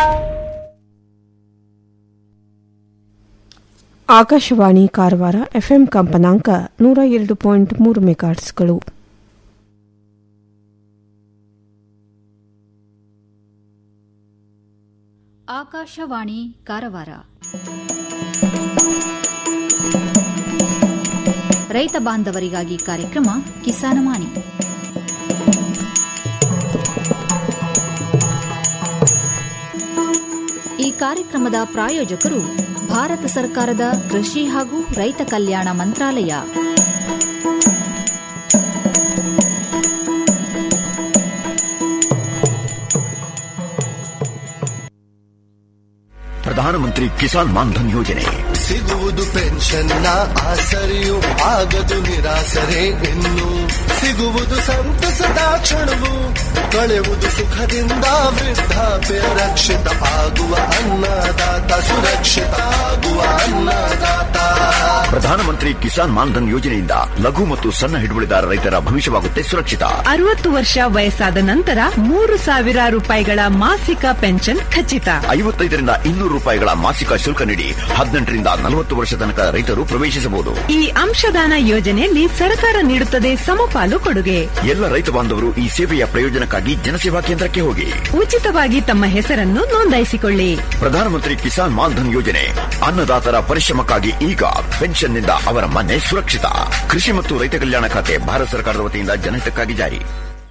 Akashvani Karwar FM ಕಂಪನಾಂಕ ನೂರ ಎರಡು ಪಾಯಿಂಟ್ ಮೂರು ಮೆಗಾಟ್ಸ್ಗಳು ಆಕಾಶವಾಣಿ ಕಾರವಾರ ರೈತ ಬಾಂಧವರಿಗಾಗಿ ಕಾರ್ಯಕ್ರಮ ಕಿಸಾನವಾಣಿ ಈ ಕಾರ್ಯಕ್ರಮದ ಪ್ರಾಯೋಜಕರು ಭಾರತ ಸರ್ಕಾರದ ಕೃಷಿ ಹಾಗೂ ರೈತ ಕಲ್ಯಾಣ ಮಂತ್ರಾಲಯ ಪ್ರಧಾನಮಂತ್ರಿ ಕಿಸಾನ್ ಮಾನ್ಧನ್ ಯೋಜನೆ ಸಿಗುವುದು ಪೆನ್ಷನ್ನ ಆಸರೆಯು ಆಗದು ನಿರಾಸರೆ ಇನ್ನು ಸಿಗುವುದು ಸಂತಸದ ಕ್ಷಣವು ಕಳೆಯುವುದು ಸುಖದಿಂದ ವೃದ್ಧಾಪ್ಯ ರಕ್ಷಿತ ಆಗುವ ಅನ್ನದಾತ ಸುರಕ್ಷಿತ ಆಗುವ ಅನ್ನದಾತ ಪ್ರಧಾನಮಂತ್ರಿ ಕಿಸಾನ್ ಮಾನ್ಧನ್ ಯೋಜನೆಯಿಂದ ಲಘು ಮತ್ತು ಸಣ್ಣ ಹಿಡುವಳಿದಾರ ರೈತರ ಭವಿಷ್ಯವಾಗುತ್ತೆ ಸುರಕ್ಷಿತ ಅರವತ್ತು ವರ್ಷ ವಯಸ್ಸಾದ ನಂತರ ಮೂರು ಸಾವಿರ ರೂಪಾಯಿಗಳ ಮಾಸಿಕ ಪೆನ್ಷನ್ ಖಚಿತ ಐವತ್ತೈದರಿಂದ ಇನ್ನೂರು ರೂಪಾಯಿಗಳ ಮಾಸಿಕ ಶುಲ್ಕ ನೀಡಿ ಹದಿನೆಂಟರಿಂದ ನಲವತ್ತು ವರ್ಷ ತನಕ ರೈತರು ಪ್ರವೇಶಿಸಬಹುದು ಈ ಅಂಶದಾನ ಯೋಜನೆಯಲ್ಲಿ ಸರ್ಕಾರ ನೀಡುತ್ತದೆ ಸಮಪಾಲು ಕೊಡುಗೆ ಎಲ್ಲ ರೈತ ಬಾಂಧವರು ಈ ಸೇವೆಯ ಪ್ರಯೋಜನಕ್ಕಾಗಿ ಜನಸೇವಾ ಕೇಂದ್ರಕ್ಕೆ ಹೋಗಿ ಉಚಿತವಾಗಿ ತಮ್ಮ ಹೆಸರನ್ನು ನೋಂದಾಯಿಸಿಕೊಳ್ಳಿ ಪ್ರಧಾನಮಂತ್ರಿ ಕಿಸಾನ್ ಮಾನ್ಧನ್ ಯೋಜನೆ ಅನ್ನದಾತರ ಪರಿಶ್ರಮಕ್ಕಾಗಿ ಈಗ ಪೆನ್ಷನ್ನಿಂದ ಅವರ ಮನೆ ಸುರಕ್ಷಿತ ಕೃಷಿ ಮತ್ತು ರೈತ ಕಲ್ಯಾಣ ಖಾತೆ ಭಾರತ ಸರ್ಕಾರದ ವತಿಯಿಂದ ಜನಹಿತಕ್ಕಾಗಿ ಜಾರಿ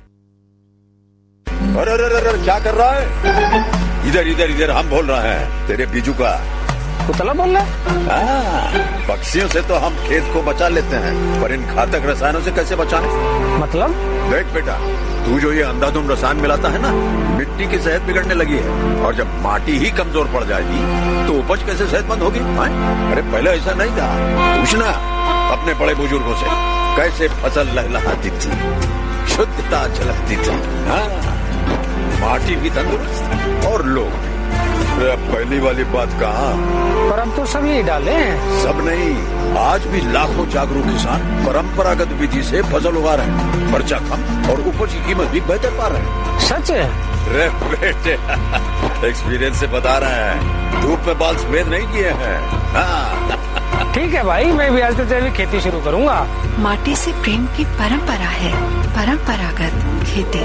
अरे अरे अरे क्या कर रहा है इधर इधर इधर हम बोल रहे हैं तेरे बीजू का पुतला बोल रहा हाँ, पक्षियों से तो हम खेत को बचा लेते हैं पर इन घातक रसायनों से कैसे बचाएं? मतलब देख बेटा तू जो ये अंधाधुंध रसायन मिलाता है ना मिट्टी की सेहत बिगड़ने लगी है और जब माटी ही कमजोर पड़ जाएगी तो उपज कैसे सेहतमंद होगी हाँ? अरे पहले ऐसा नहीं था पूछना अपने बड़े बुजुर्गों से कैसे फसल लहलहाती थी शुद्धता झलकती थी हाँ माटी भी तंदुरुस्त और लोग भी अरे अब पहली वाली बात कहा पर अब तो सब यही डाले हैं सब नहीं आज भी लाखों जागरूक किसान परंपरागत विधि से फसल उगा रहे हैं खर्चा कम और उपज की कीमत भी बेहतर पा रहे हैं सच है रे बेटे एक्सपीरियंस से बता रहे हैं धूप में बाल सफेद नहीं किए हैं हाँ ठीक है भाई मैं भी आज से तेरी खेती शुरू करूंगा माटी से प्रेम की परंपरा है परंपरागत खेती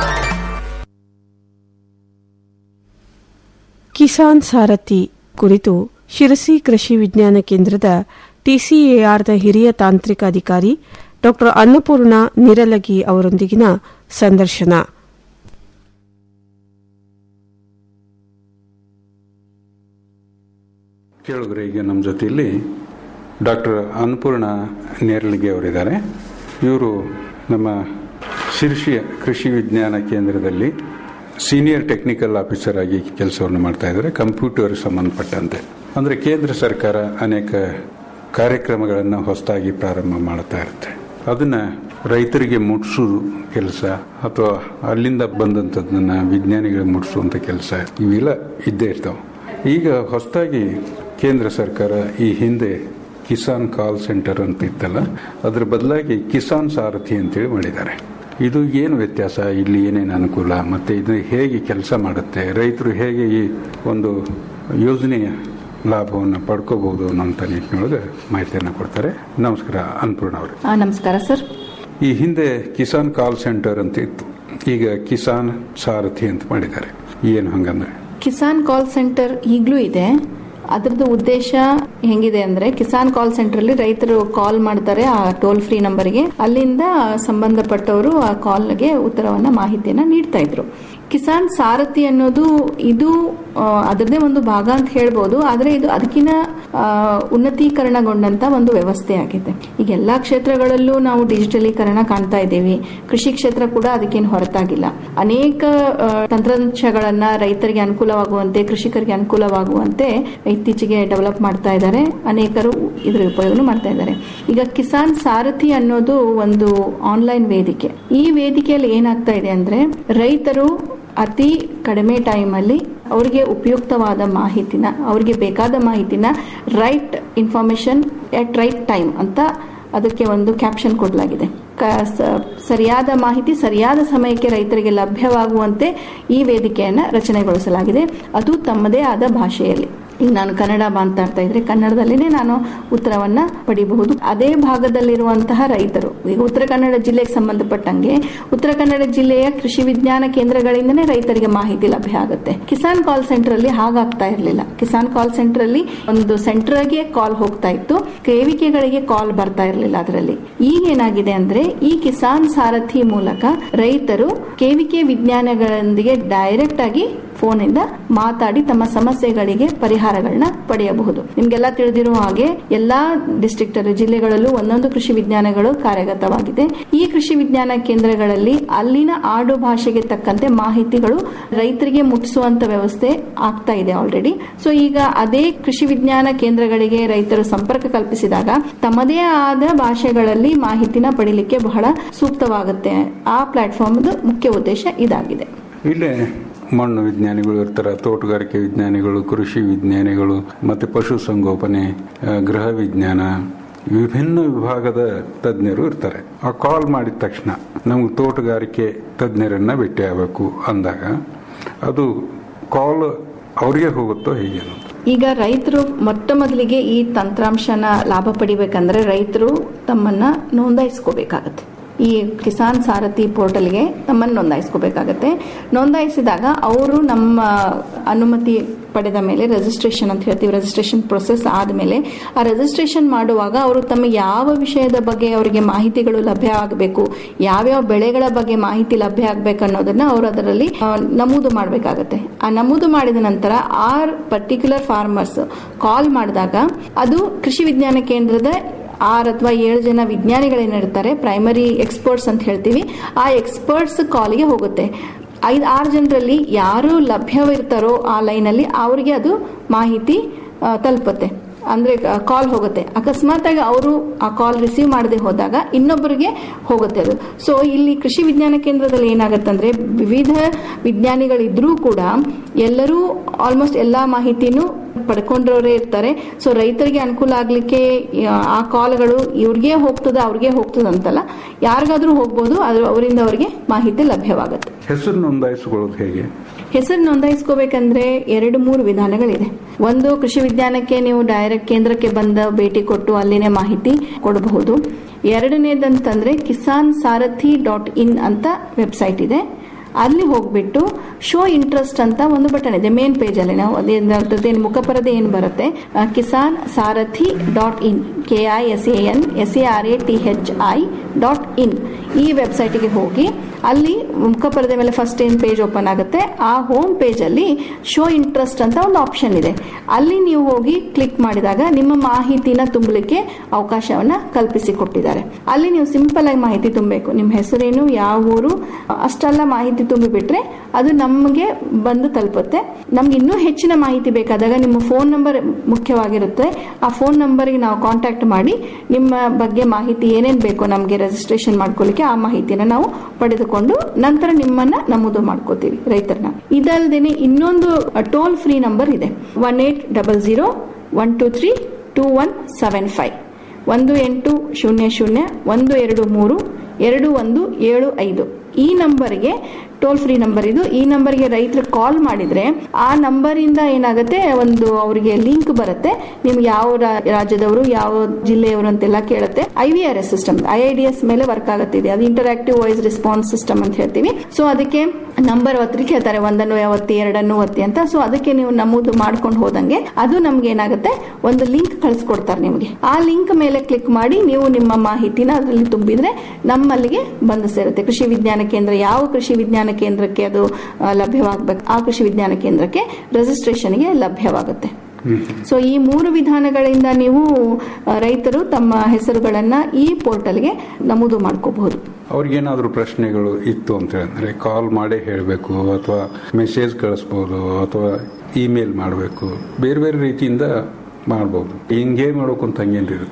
ಕಿಸಾನ್ ಸಾರಥಿ ಕುರಿತು ಶಿರಸಿ ಕೃಷಿ ವಿಜ್ಞಾನ ಕೇಂದ್ರದ ಟಿಸಿಎಆರ್ನ ಹಿರಿಯ ತಾಂತ್ರಿಕ ಅಧಿಕಾರಿ ಡಾ ಅನ್ನಪೂರ್ಣ ನಿರಲಗಿ ಅವರೊಂದಿಗಿನ ಸಂದರ್ಶನ ಕೇಳಿದ್ರೆ ಈಗ ನಮ್ಮ ಜೊತೆಯಲ್ಲಿ ಡಾಕ್ಟರ್ ಅನ್ನಪೂರ್ಣ ನೇರಳಿಗೆ ಅವರಿದ್ದಾರೆ ಇವರು ನಮ್ಮ ಶಿರ್ಷಿಯ ಕೃಷಿ ವಿಜ್ಞಾನ ಕೇಂದ್ರದಲ್ಲಿ ಸೀನಿಯರ್ ಟೆಕ್ನಿಕಲ್ ಆಫೀಸರ್ ಆಗಿ ಕೆಲಸವನ್ನು ಮಾಡ್ತಾ ಇದ್ದಾರೆ ಕಂಪ್ಯೂಟರ್ ಸಂಬಂಧಪಟ್ಟಂತೆ ಅಂದರೆ ಕೇಂದ್ರ ಸರ್ಕಾರ ಅನೇಕ ಕಾರ್ಯಕ್ರಮಗಳನ್ನು ಹೊಸದಾಗಿ ಪ್ರಾರಂಭ ಮಾಡ್ತಾ ಇರುತ್ತೆ ಅದನ್ನ ರೈತರಿಗೆ ಮುಟ್ಸೋದು ಕೆಲಸ ಅಥವಾ ಅಲ್ಲಿಂದ ಬಂದಂಥದ್ದನ್ನ ವಿಜ್ಞಾನಿಗಳಿಗೆ ಮುಟ್ಸುವಂಥ ಕೆಲಸ ಇವೆಲ್ಲ ಇದ್ದೇ ಇರ್ತಾವೆ ಈಗ ಹೊಸದಾಗಿ ಕೇಂದ್ರ ಸರ್ಕಾರ ಈ ಹಿಂದೆ ಕಿಸಾನ್ ಕಾಲ್ ಸೆಂಟರ್ ಅಂತ ಇತ್ತಲ್ಲ ಅದ್ರ ಬದಲಾಗಿ ಕಿಸಾನ್ ಸಾರಥಿ ಅಂತೇಳಿ ಮಾಡಿದ್ದಾರೆ ಇದು ಏನು ವ್ಯತ್ಯಾಸ ಇಲ್ಲಿ ಏನೇನು ಅನುಕೂಲ ಮತ್ತೆ ಇದು ಹೇಗೆ ಕೆಲಸ ಮಾಡುತ್ತೆ ರೈತರು ಹೇಗೆ ಈ ಒಂದು ಯೋಜನೆಯ ಲಾಭವನ್ನು ಪಡ್ಕೋಬಹುದು ಅನ್ನೋಂಥ ನಿಟ್ಟಿನೊಳಗೆ ಮಾಹಿತಿಯನ್ನು ಕೊಡ್ತಾರೆ ನಮಸ್ಕಾರ ಅನ್ನಪೂರ್ಣ ಅವರು ಆ, ನಮಸ್ಕಾರ ಸರ್ ಈ ಹಿಂದೆ ಕಿಸಾನ್ ಕಾಲ್ ಸೆಂಟರ್ ಅಂತ ಇತ್ತು ಈಗ ಕಿಸಾನ್ ಸಾರಥಿ ಅಂತ ಮಾಡಿದ್ದಾರೆ ಏನು ಹಂಗಂದ್ರೆ ಕಿಸಾನ್ ಕಾಲ್ ಸೆಂಟರ್ ಈಗಲೂ ಇದೆ ಅದರದ್ದು ಉದ್ದೇಶ ಹೆಂಗಿದೆ ಅಂದ್ರೆ ಕಿಸಾನ್ ಕಾಲ್ ಸೆಂಟರ್ ಅಲ್ಲಿ ರೈತರು ಕಾಲ್ ಮಾಡ್ತಾರೆ ಆ ಟೋಲ್ ಫ್ರೀ ನಂಬರ್ಗೆ ಅಲ್ಲಿಂದ ಸಂಬಂಧಪಟ್ಟವರು ಆ ಕಾಲ್ಗೆ ಉತ್ತರವನ್ನ ಮಾಹಿತಿಯನ್ನ ನೀಡ್ತಾ ಇದ್ರು ಕಿಸಾನ್ ಸಾರಥಿ ಅನ್ನೋದು ಇದು ಆ, ಅದರದೇ ಒಂದು ಭಾಗ ಅಂತ ಹೇಳ್ಬೋದು ಆದ್ರೆ ಇದು ಅದಕ್ಕಿಂತ ಆ, ಉನ್ನತೀಕರಣಗೊಂಡಂತ ಒಂದು ವ್ಯವಸ್ಥೆ ಆಗಿದೆ ಈಗ ಎಲ್ಲಾ ಕ್ಷೇತ್ರಗಳಲ್ಲೂ ನಾವು ಡಿಜಿಟಲೀಕರಣ ಕಾಣ್ತಾ ಇದ್ದೀವಿ ಕೃಷಿ ಕ್ಷೇತ್ರ ಕೂಡ ಅದಕ್ಕೇನು ಹೊರತಾಗಿಲ್ಲ ಅನೇಕ ಆ, ತಂತ್ರಾಂಶಗಳನ್ನ ರೈತರಿಗೆ ಅನುಕೂಲವಾಗುವಂತೆ ಕೃಷಿಕರಿಗೆ ಅನುಕೂಲವಾಗುವಂತೆ ಇತ್ತೀಚೆಗೆ ಡೆವಲಪ್ ಮಾಡ್ತಾ ಇದ್ದಾರೆ ಅನೇಕರು ಇದರ ಉಪಯೋಗ ಮಾಡ್ತಾ ಇದ್ದಾರೆ ಈಗ ಕಿಸಾನ್ ಸಾರಥಿ ಅನ್ನೋದು ಒಂದು ಆನ್ಲೈನ್ ವೇದಿಕೆ ಈ ವೇದಿಕೆಯಲ್ಲಿ ಏನಾಗ್ತಾ ಇದೆ ಅಂದ್ರೆ ರೈತರು ಅತಿ ಕಡಿಮೆ ಟೈಮಲ್ಲಿ ಅವರಿಗೆ ಉಪಯುಕ್ತವಾದ ಮಾಹಿತಿನ ಅವರಿಗೆ ಬೇಕಾದ ಮಾಹಿತಿನ right information at right time ಅಂತ ಅದಕ್ಕೆ ಒಂದು ಕ್ಯಾಪ್ಷನ್ ಕೊಡಲಾಗಿದೆ ಕ- ಸ- ಸರಿಯಾದ ಮಾಹಿತಿ ಸರಿಯಾದ ಸಮಯಕ್ಕೆ ರೈತರಿಗೆ ಲಭ್ಯವಾಗುವಂತೆ ಈ ವೇದಿಕೆಯನ್ನು ರಚನೆಗೊಳಿಸಲಾಗಿದೆ ಅದು ತಮ್ಮದೇ ಆದ ಭಾಷೆಯಲ್ಲಿ ಈಗ ನಾನು ಕನ್ನಡ ಮಾತಾಡ್ತಾ ಇದ್ರೆ ಕನ್ನಡದಲ್ಲಿನೇ ನಾನು ಉತ್ತರವನ್ನ ಪಡಿಬಹುದು ಅದೇ ಭಾಗದಲ್ಲಿರುವಂತಹ ರೈತರು ಈಗ ಉತ್ತರ ಕನ್ನಡ ಜಿಲ್ಲೆಗೆ ಸಂಬಂಧಪಟ್ಟಂಗೆ ಉತ್ತರ ಕನ್ನಡ ಜಿಲ್ಲೆಯ ಕೃಷಿ ವಿಜ್ಞಾನ ಕೇಂದ್ರಗಳಿಂದನೇ ರೈತರಿಗೆ ಮಾಹಿತಿ ಲಭ್ಯ ಆಗುತ್ತೆ ಕಿಸಾನ್ ಕಾಲ್ ಸೆಂಟರ್ ಅಲ್ಲಿ ಹಾಗಾಗ್ತಾ ಇರಲಿಲ್ಲ ಕಿಸಾನ್ ಕಾಲ್ ಸೆಂಟರ್ ಅಲ್ಲಿ ಒಂದು ಸೆಂಟರ್ಗೆ ಕಾಲ್ ಹೋಗ್ತಾ ಇತ್ತು ಕೇವಿಕೆಗಳಿಗೆ ಕಾಲ್ ಬರ್ತಾ ಇರಲಿಲ್ಲ ಅದರಲ್ಲಿ ಈಗ ಏನಾಗಿದೆ ಅಂದ್ರೆ ಈ ಕಿಸಾನ್ ಸಾರಥಿ ಮೂಲಕ ರೈತರು ಕೇವಿಕೆ ವಿಜ್ಞಾನಗಳೊಂದಿಗೆ ಡೈರೆಕ್ಟ್ ಆಗಿ ಫೋನ್ ಇಂದ ಮಾತಾಡಿ ತಮ್ಮ ಸಮಸ್ಯೆಗಳಿಗೆ ಪರಿಹಾರಗಳನ್ನ ಪಡೆಯಬಹುದು ನಿಮ್ಗೆಲ್ಲ ತಿಳಿದಿರುವ ಹಾಗೆ ಎಲ್ಲಾ ಡಿಸ್ಟ್ರಿಕ್ಟ್ ಜಿಲ್ಲೆಗಳಲ್ಲೂ ಒಂದೊಂದು ಕೃಷಿ ವಿಜ್ಞಾನಗಳು ಕಾರ್ಯಗತವಾಗಿದೆ ಈ ಕೃಷಿ ವಿಜ್ಞಾನ ಕೇಂದ್ರಗಳಲ್ಲಿ ಅಲ್ಲಿನ ಆಡು ಭಾಷೆಗೆ ತಕ್ಕಂತೆ ಮಾಹಿತಿಗಳು ರೈತರಿಗೆ ಮುಟ್ಟಿಸುವಂತ ವ್ಯವಸ್ಥೆ ಆಗ್ತಾ ಇದೆ ಆಲ್ರೆಡಿ ಸೊ ಈಗ ಅದೇ ಕೃಷಿ ವಿಜ್ಞಾನ ಕೇಂದ್ರಗಳಿಗೆ ರೈತರು ಸಂಪರ್ಕ ಕಲ್ಪಿಸಿದಾಗ ತಮ್ಮದೇ ಆದ ಭಾಷೆಗಳಲ್ಲಿ ಮಾಹಿತಿನ ಪಡಿಲಿಕ್ಕೆ ಬಹಳ ಸೂಕ್ತವಾಗುತ್ತೆ ಆ ಪ್ಲಾಟ್ಫಾರ್ಮ್ ಮುಖ್ಯ ಉದ್ದೇಶ ಇದಾಗಿದೆ ಇಲ್ಲೇ ಮಣ್ಣು ವಿಜ್ಞಾನಿಗಳು ಇರ್ತಾರೆ ತೋಟಗಾರಿಕೆ ವಿಜ್ಞಾನಿಗಳು ಕೃಷಿ ವಿಜ್ಞಾನಿಗಳು ಮತ್ತೆ ಪಶು ಸಂಗೋಪನೆ ಆ, ಗೃಹ ವಿಜ್ಞಾನ ವಿಭಿನ್ನ ವಿಭಾಗದ ತಜ್ಞರು ಇರ್ತಾರೆ ಆ ಕಾಲ್ ಮಾಡಿದ ತಕ್ಷಣ ನಮ್ಗೆ ತೋಟಗಾರಿಕೆ ತಜ್ಞರನ್ನ ಭೇಟಿಯಾಗಬೇಕು ಅಂದಾಗ ಅದು ಕಾಲ್ ಅವ್ರಿಗೆ ಹೋಗುತ್ತೋ ಹೇಗೆ ಅನ್ನೋದು ಈಗ ರೈತರು ಮೊಟ್ಟ ಮೊದಲಿಗೆ ಈ ತಂತ್ರಾಂಶನ ಲಾಭ ಪಡಿಬೇಕಂದ್ರೆ ರೈತರು ತಮ್ಮನ್ನ ನೋಂದಾಯಿಸ್ಕೋಬೇಕಾಗತ್ತೆ ಈ ಕಿಸಾನ್ ಸಾರಥಿ ಪೋರ್ಟಲ್ಗೆ ತಮ್ಮನ್ನು ನೋಂದಾಯಿಸ್ಕೋಬೇಕಾಗತ್ತೆ ನೋಂದಾಯಿಸಿದಾಗ ಅವರು ನಮ್ಮ ಅನುಮತಿ ಪಡೆದ ಮೇಲೆ ರಿಜಿಸ್ಟ್ರೇಷನ್ ಅಂತ ಹೇಳ್ತೀವಿ ರಿಜಿಸ್ಟ್ರೇಷನ್ ಪ್ರೊಸೆಸ್ ಆದಮೇಲೆ ಆ ರಿಜಿಸ್ಟ್ರೇಷನ್ ಮಾಡುವಾಗ ಅವರು ತಮ್ಮ ಯಾವ ವಿಷಯದ ಬಗ್ಗೆ ಅವರಿಗೆ ಮಾಹಿತಿಗಳು ಲಭ್ಯ ಆಗಬೇಕು ಯಾವ್ಯಾವ ಬೆಳೆಗಳ ಬಗ್ಗೆ ಮಾಹಿತಿ ಲಭ್ಯ ಆಗಬೇಕು ಅನ್ನೋದನ್ನ ಅವರು ಅದರಲ್ಲಿ ಆ, ನಮೂದು ಮಾಡಬೇಕಾಗತ್ತೆ ಆ ನಮೂದು ಮಾಡಿದ ನಂತರ ಆ ಪರ್ಟಿಕ್ಯುಲರ್ ಫಾರ್ಮರ್ಸ್ ಕಾಲ್ ಮಾಡಿದಾಗ ಅದು ಕೃಷಿ ವಿಜ್ಞಾನ ಕೇಂದ್ರದ ಆರು ಅಥವಾ ಏಳು ಜನ ವಿಜ್ಞಾನಿಗಳೇನಿರ್ತಾರೆ ಪ್ರೈಮರಿ ಎಕ್ಸ್ಪರ್ಟ್ಸ್ ಅಂತ ಹೇಳ್ತೀವಿ ಆ ಎಕ್ಸ್ಪರ್ಟ್ಸ್ ಕಾಲಿಗೆ ಹೋಗುತ್ತೆ ಐದು ಆರು ಜನರಲ್ಲಿ ಯಾರು ಲಭ್ಯವಿರ್ತಾರೋ ಆ ಲೈನಲ್ಲಿ ಅವರಿಗೆ ಅದು ಮಾಹಿತಿ ಆ, ತಲುಪುತ್ತೆ ಅಂದ್ರೆ ಕಾಲ್ ಹೋಗುತ್ತೆ ಅಕಸ್ಮಾತ್ ಆಗಿ ಅವರು ಆ ಕಾಲ್ ರಿಸೀವ್ ಮಾಡದೆ ಹೋದಾಗ ಇನ್ನೊಬ್ಬರಿಗೆ ಹೋಗುತ್ತೆ ಅದು ಸೊ ಇಲ್ಲಿ ಕೃಷಿ ವಿಜ್ಞಾನ ಕೇಂದ್ರದಲ್ಲಿ ಏನಾಗುತ್ತಂದ್ರೆ ವಿವಿಧ ವಿಜ್ಞಾನಿಗಳಿದ್ರೂ ಕೂಡ ಎಲ್ಲರೂ ಆಲ್ಮೋಸ್ಟ್ ಎಲ್ಲಾ ಮಾಹಿತಿನೂ ಪಡ್ಕೊಂಡ್ರವರೇ ಇರ್ತಾರೆ ಸೊ ರೈತರಿಗೆ ಅನುಕೂಲ ಆಗ್ಲಿಕ್ಕೆ ಆ ಕಾಲ್ಗಳು ಇವ್ರಿಗೆ ಹೋಗ್ತದ ಅವ್ರಿಗೆ ಹೋಗ್ತದ ಅಂತಲ್ಲ ಯಾರಿಗಾದ್ರೂ ಹೋಗ್ಬೋದು ಆದ್ರೂ ಅವರಿಂದ ಅವರಿಗೆ ಮಾಹಿತಿ ಲಭ್ಯವಾಗುತ್ತೆ ಹೆಸರು ನೋಂದಾಯಿಸಿಕೊಳ್ಳೋದು ಹೇಗೆ ಹೆಸರು ನೋಂದಾಯಿಸ್ಕೋಬೇಕಂದ್ರೆ ಎರಡು ಮೂರು ವಿಧಾನಗಳಿದೆ ಒಂದು ಕೃಷಿ ವಿಜ್ಞಾನಕ್ಕೆ ನೀವು ಡೈರೆಕ್ಟ್ ಕೇಂದ್ರಕ್ಕೆ ಬಂದ ಭೇಟಿ ಕೊಟ್ಟು ಅಲ್ಲಿನೇ ಮಾಹಿತಿ ಕೊಡಬಹುದು ಎರಡನೇದಂತಂದ್ರೆ ಕಿಸಾನ್ ಸಾರಥಿ ಡಾಟ್ ಇನ್ ಅಂತ ವೆಬ್ಸೈಟ್ ಇದೆ ಅಲ್ಲಿ ಹೋಗ್ಬಿಟ್ಟು ಶೋ ಇಂಟ್ರೆಸ್ಟ್ ಅಂತ ಒಂದು ಬಟನ್ ಇದೆ ಮೇನ್ ಪೇಜ್ ಅಲ್ಲಿ ನಾವು ಅದೇನು ಮುಖಪರದೆ ಏನು ಬರುತ್ತೆ ಆ, Kisan Sarathi dot in K I S A N S A R A T H I dot in ಈ ವೆಬ್ಸೈಟ್ಗೆ ಹೋಗಿ ಅಲ್ಲಿ ಮುಖಪರದೆ ಮೇಲೆ ಫಸ್ಟ್ ಏನ್ ಪೇಜ್ ಓಪನ್ ಆಗುತ್ತೆ ಆ ಹೋಮ್ ಪೇಜ್ ಅಲ್ಲಿ ಶೋ ಇಂಟ್ರೆಸ್ಟ್ ಅಂತ ಒಂದು ಆಪ್ಷನ್ ಇದೆ ಅಲ್ಲಿ ನೀವು ಹೋಗಿ ಕ್ಲಿಕ್ ಮಾಡಿದಾಗ ನಿಮ್ಮ ಮಾಹಿತಿನ ತುಂಬಲಿಕ್ಕೆ ಅವಕಾಶವನ್ನ ಕಲ್ಪಿಸಿ ಕೊಟ್ಟಿದ್ದಾರೆ ಅಲ್ಲಿ ನೀವು ಸಿಂಪಲ್ ಆಗಿ ಮಾಹಿತಿ ತುಂಬಬೇಕು ನಿಮ್ಮ ಹೆಸರೇನು ಯಾವ ಊರು ಅಷ್ಟೆಲ್ಲ ಮಾಹಿತಿ ತುಂಬಿಬಿಟ್ರೆ ಅದು ನಮಗೆ ಬಂದು ತಲುಪುತ್ತೆ ನಮ್ಗೆ ಇನ್ನೂ ಹೆಚ್ಚಿನ ಮಾಹಿತಿ ಬೇಕಾದಾಗ ನಿಮ್ಮ ಫೋನ್ ನಂಬರ್ ಮುಖ್ಯವಾಗಿರುತ್ತೆ ಆ ಫೋನ್ ನಂಬರ್ಗೆ ನಾವು ಕಾಂಟ್ಯಾಕ್ಟ್ ಮಾಡಿ ನಿಮ್ಮ ಬಗ್ಗೆ ಮಾಹಿತಿ ಏನೇನು ಬೇಕೋ ನಮಗೆ ರಿಜಿಸ್ಟ್ರೇಷನ್ ಮಾಡ್ಕೊಳ್ಳಿಕ್ಕೆ ಆ ಮಾಹಿತಿನ ನಾವು ಪಡೆದುಕೊಂಡು ನಂತರ ನಿಮ್ಮನ್ನ ನಮೂದು ಮಾಡ್ಕೋತೀವಿ ರೈತರನ್ನ ಇದಲ್ಲದೆ ಇನ್ನೊಂದು ಟೋಲ್ ಫ್ರೀ ನಂಬರ್ ಇದೆ one eight double zero one two three two one seven five ಒಂದು ಎಂಟು ಶೂನ್ಯ ಶೂನ್ಯ ಒಂದು ಎರಡು ಮೂರು ಎರಡು ಒಂದು ಏಳು ಐದು ಈ ನಂಬರ್ಗೆ ಟೋಲ್ ಫ್ರೀ ನಂಬರ್ ಇದು ಈ ನಂಬರ್ಗೆ ರೈತರು ಕಾಲ್ ಮಾಡಿದ್ರೆ ಆ ನಂಬರಿಂದ ಏನಾಗುತ್ತೆ ಒಂದು ಅವರಿಗೆ ಲಿಂಕ್ ಬರುತ್ತೆ ನಿಮ್ಗೆ ಯಾವ ರಾ- ರಾಜ್ಯದವರು ಯಾವ ಜಿಲ್ಲೆಯವರು ಅಂತೆಲ್ಲ ಕೇಳುತ್ತೆ I V R S system I I D S ಮೇಲೆ ವರ್ಕ್ ಆಗುತ್ತೆ ಇದು ಅದು ಇಂಟರಾಕ್ಟಿವ್ ವಾಯ್ಸ್ ರೆಸ್ಪಾನ್ಸ್ ಸಿಸ್ಟಮ್ ಅಂತ ಹೇಳ್ತೀವಿ ಸೊ ಅದಕ್ಕೆ ನಂಬರ್ ಒತ್ತಲಿಕ್ಕೆ ಹೇಳ್ತಾರೆ ಒಂದನ್ನು ಒತ್ತಿ ಎರಡನ್ನು ಒತ್ತಿ ಅಂತ ಸೊ ಅದಕ್ಕೆ ನೀವು ನಮೂದು ಮಾಡ್ಕೊಂಡು ಹೋದಂಗೆ ಅದು ನಮ್ಗೆ ಏನಾಗುತ್ತೆ ಒಂದು ಲಿಂಕ್ ಕಳಿಸ್ಕೊಡ್ತಾರೆ ನಿಮಗೆ ಆ ಲಿಂಕ್ ಮೇಲೆ ಕ್ಲಿಕ್ ಮಾಡಿ ನೀವು ನಿಮ್ಮ ಮಾಹಿತಿನ ಅದರಲ್ಲಿ ತುಂಬಿದ್ರೆ ನಮ್ಮಲ್ಲಿಗೆ ಬಂದು ಸೇರುತ್ತೆ ಕೃಷಿ ವಿಜ್ಞಾನ ಕೇಂದ್ರ ಯಾವ ಕೃಷಿ ವಿಜ್ಞಾನ ಕೇಂದ್ರಕ್ಕೆ ಅದು ಆ, ಲಭ್ಯವಾಗಬೇಕು ಆ ಕೃಷಿ ವಿಜ್ಞಾನ ಕೇಂದ್ರಕ್ಕೆ ರಿಜಿಸ್ಟ್ರೇಷನ್ಗೆ ಲಭ್ಯವಾಗುತ್ತೆ ಸೊ ಈ ಮೂರು ವಿಧಾನಗಳಿಂದ ನೀವು ಆ, ರೈತರು ತಮ್ಮ ಹೆಸರುಗಳನ್ನ ಈ ಪೋರ್ಟಲ್ಗೆ ನಮೂದು ಮಾಡ್ಕೋಬಹುದು ಅವ್ರಿಗೇನಾದ್ರೂ ಪ್ರಶ್ನೆಗಳು ಇತ್ತು ಅಂತ ಹೇಳಿದ್ರೆ ಕಾಲ್ ಮಾಡೇ ಹೇಳಬೇಕು ಅಥವಾ ಮೆಸೇಜ್ ಕಳಿಸ್ಬೋದು ಅಥವಾ ಇಮೇಲ್ ಮಾಡಬೇಕು ಬೇರೆ ಬೇರೆ ರೀತಿಯಿಂದ ಮಾಡ್ಬೋದು ಹಿಂಗೆ ಮಾಡ್ಬೇಕು ಅಂತ ಹಂಗೇನಿರುತ್ತೆ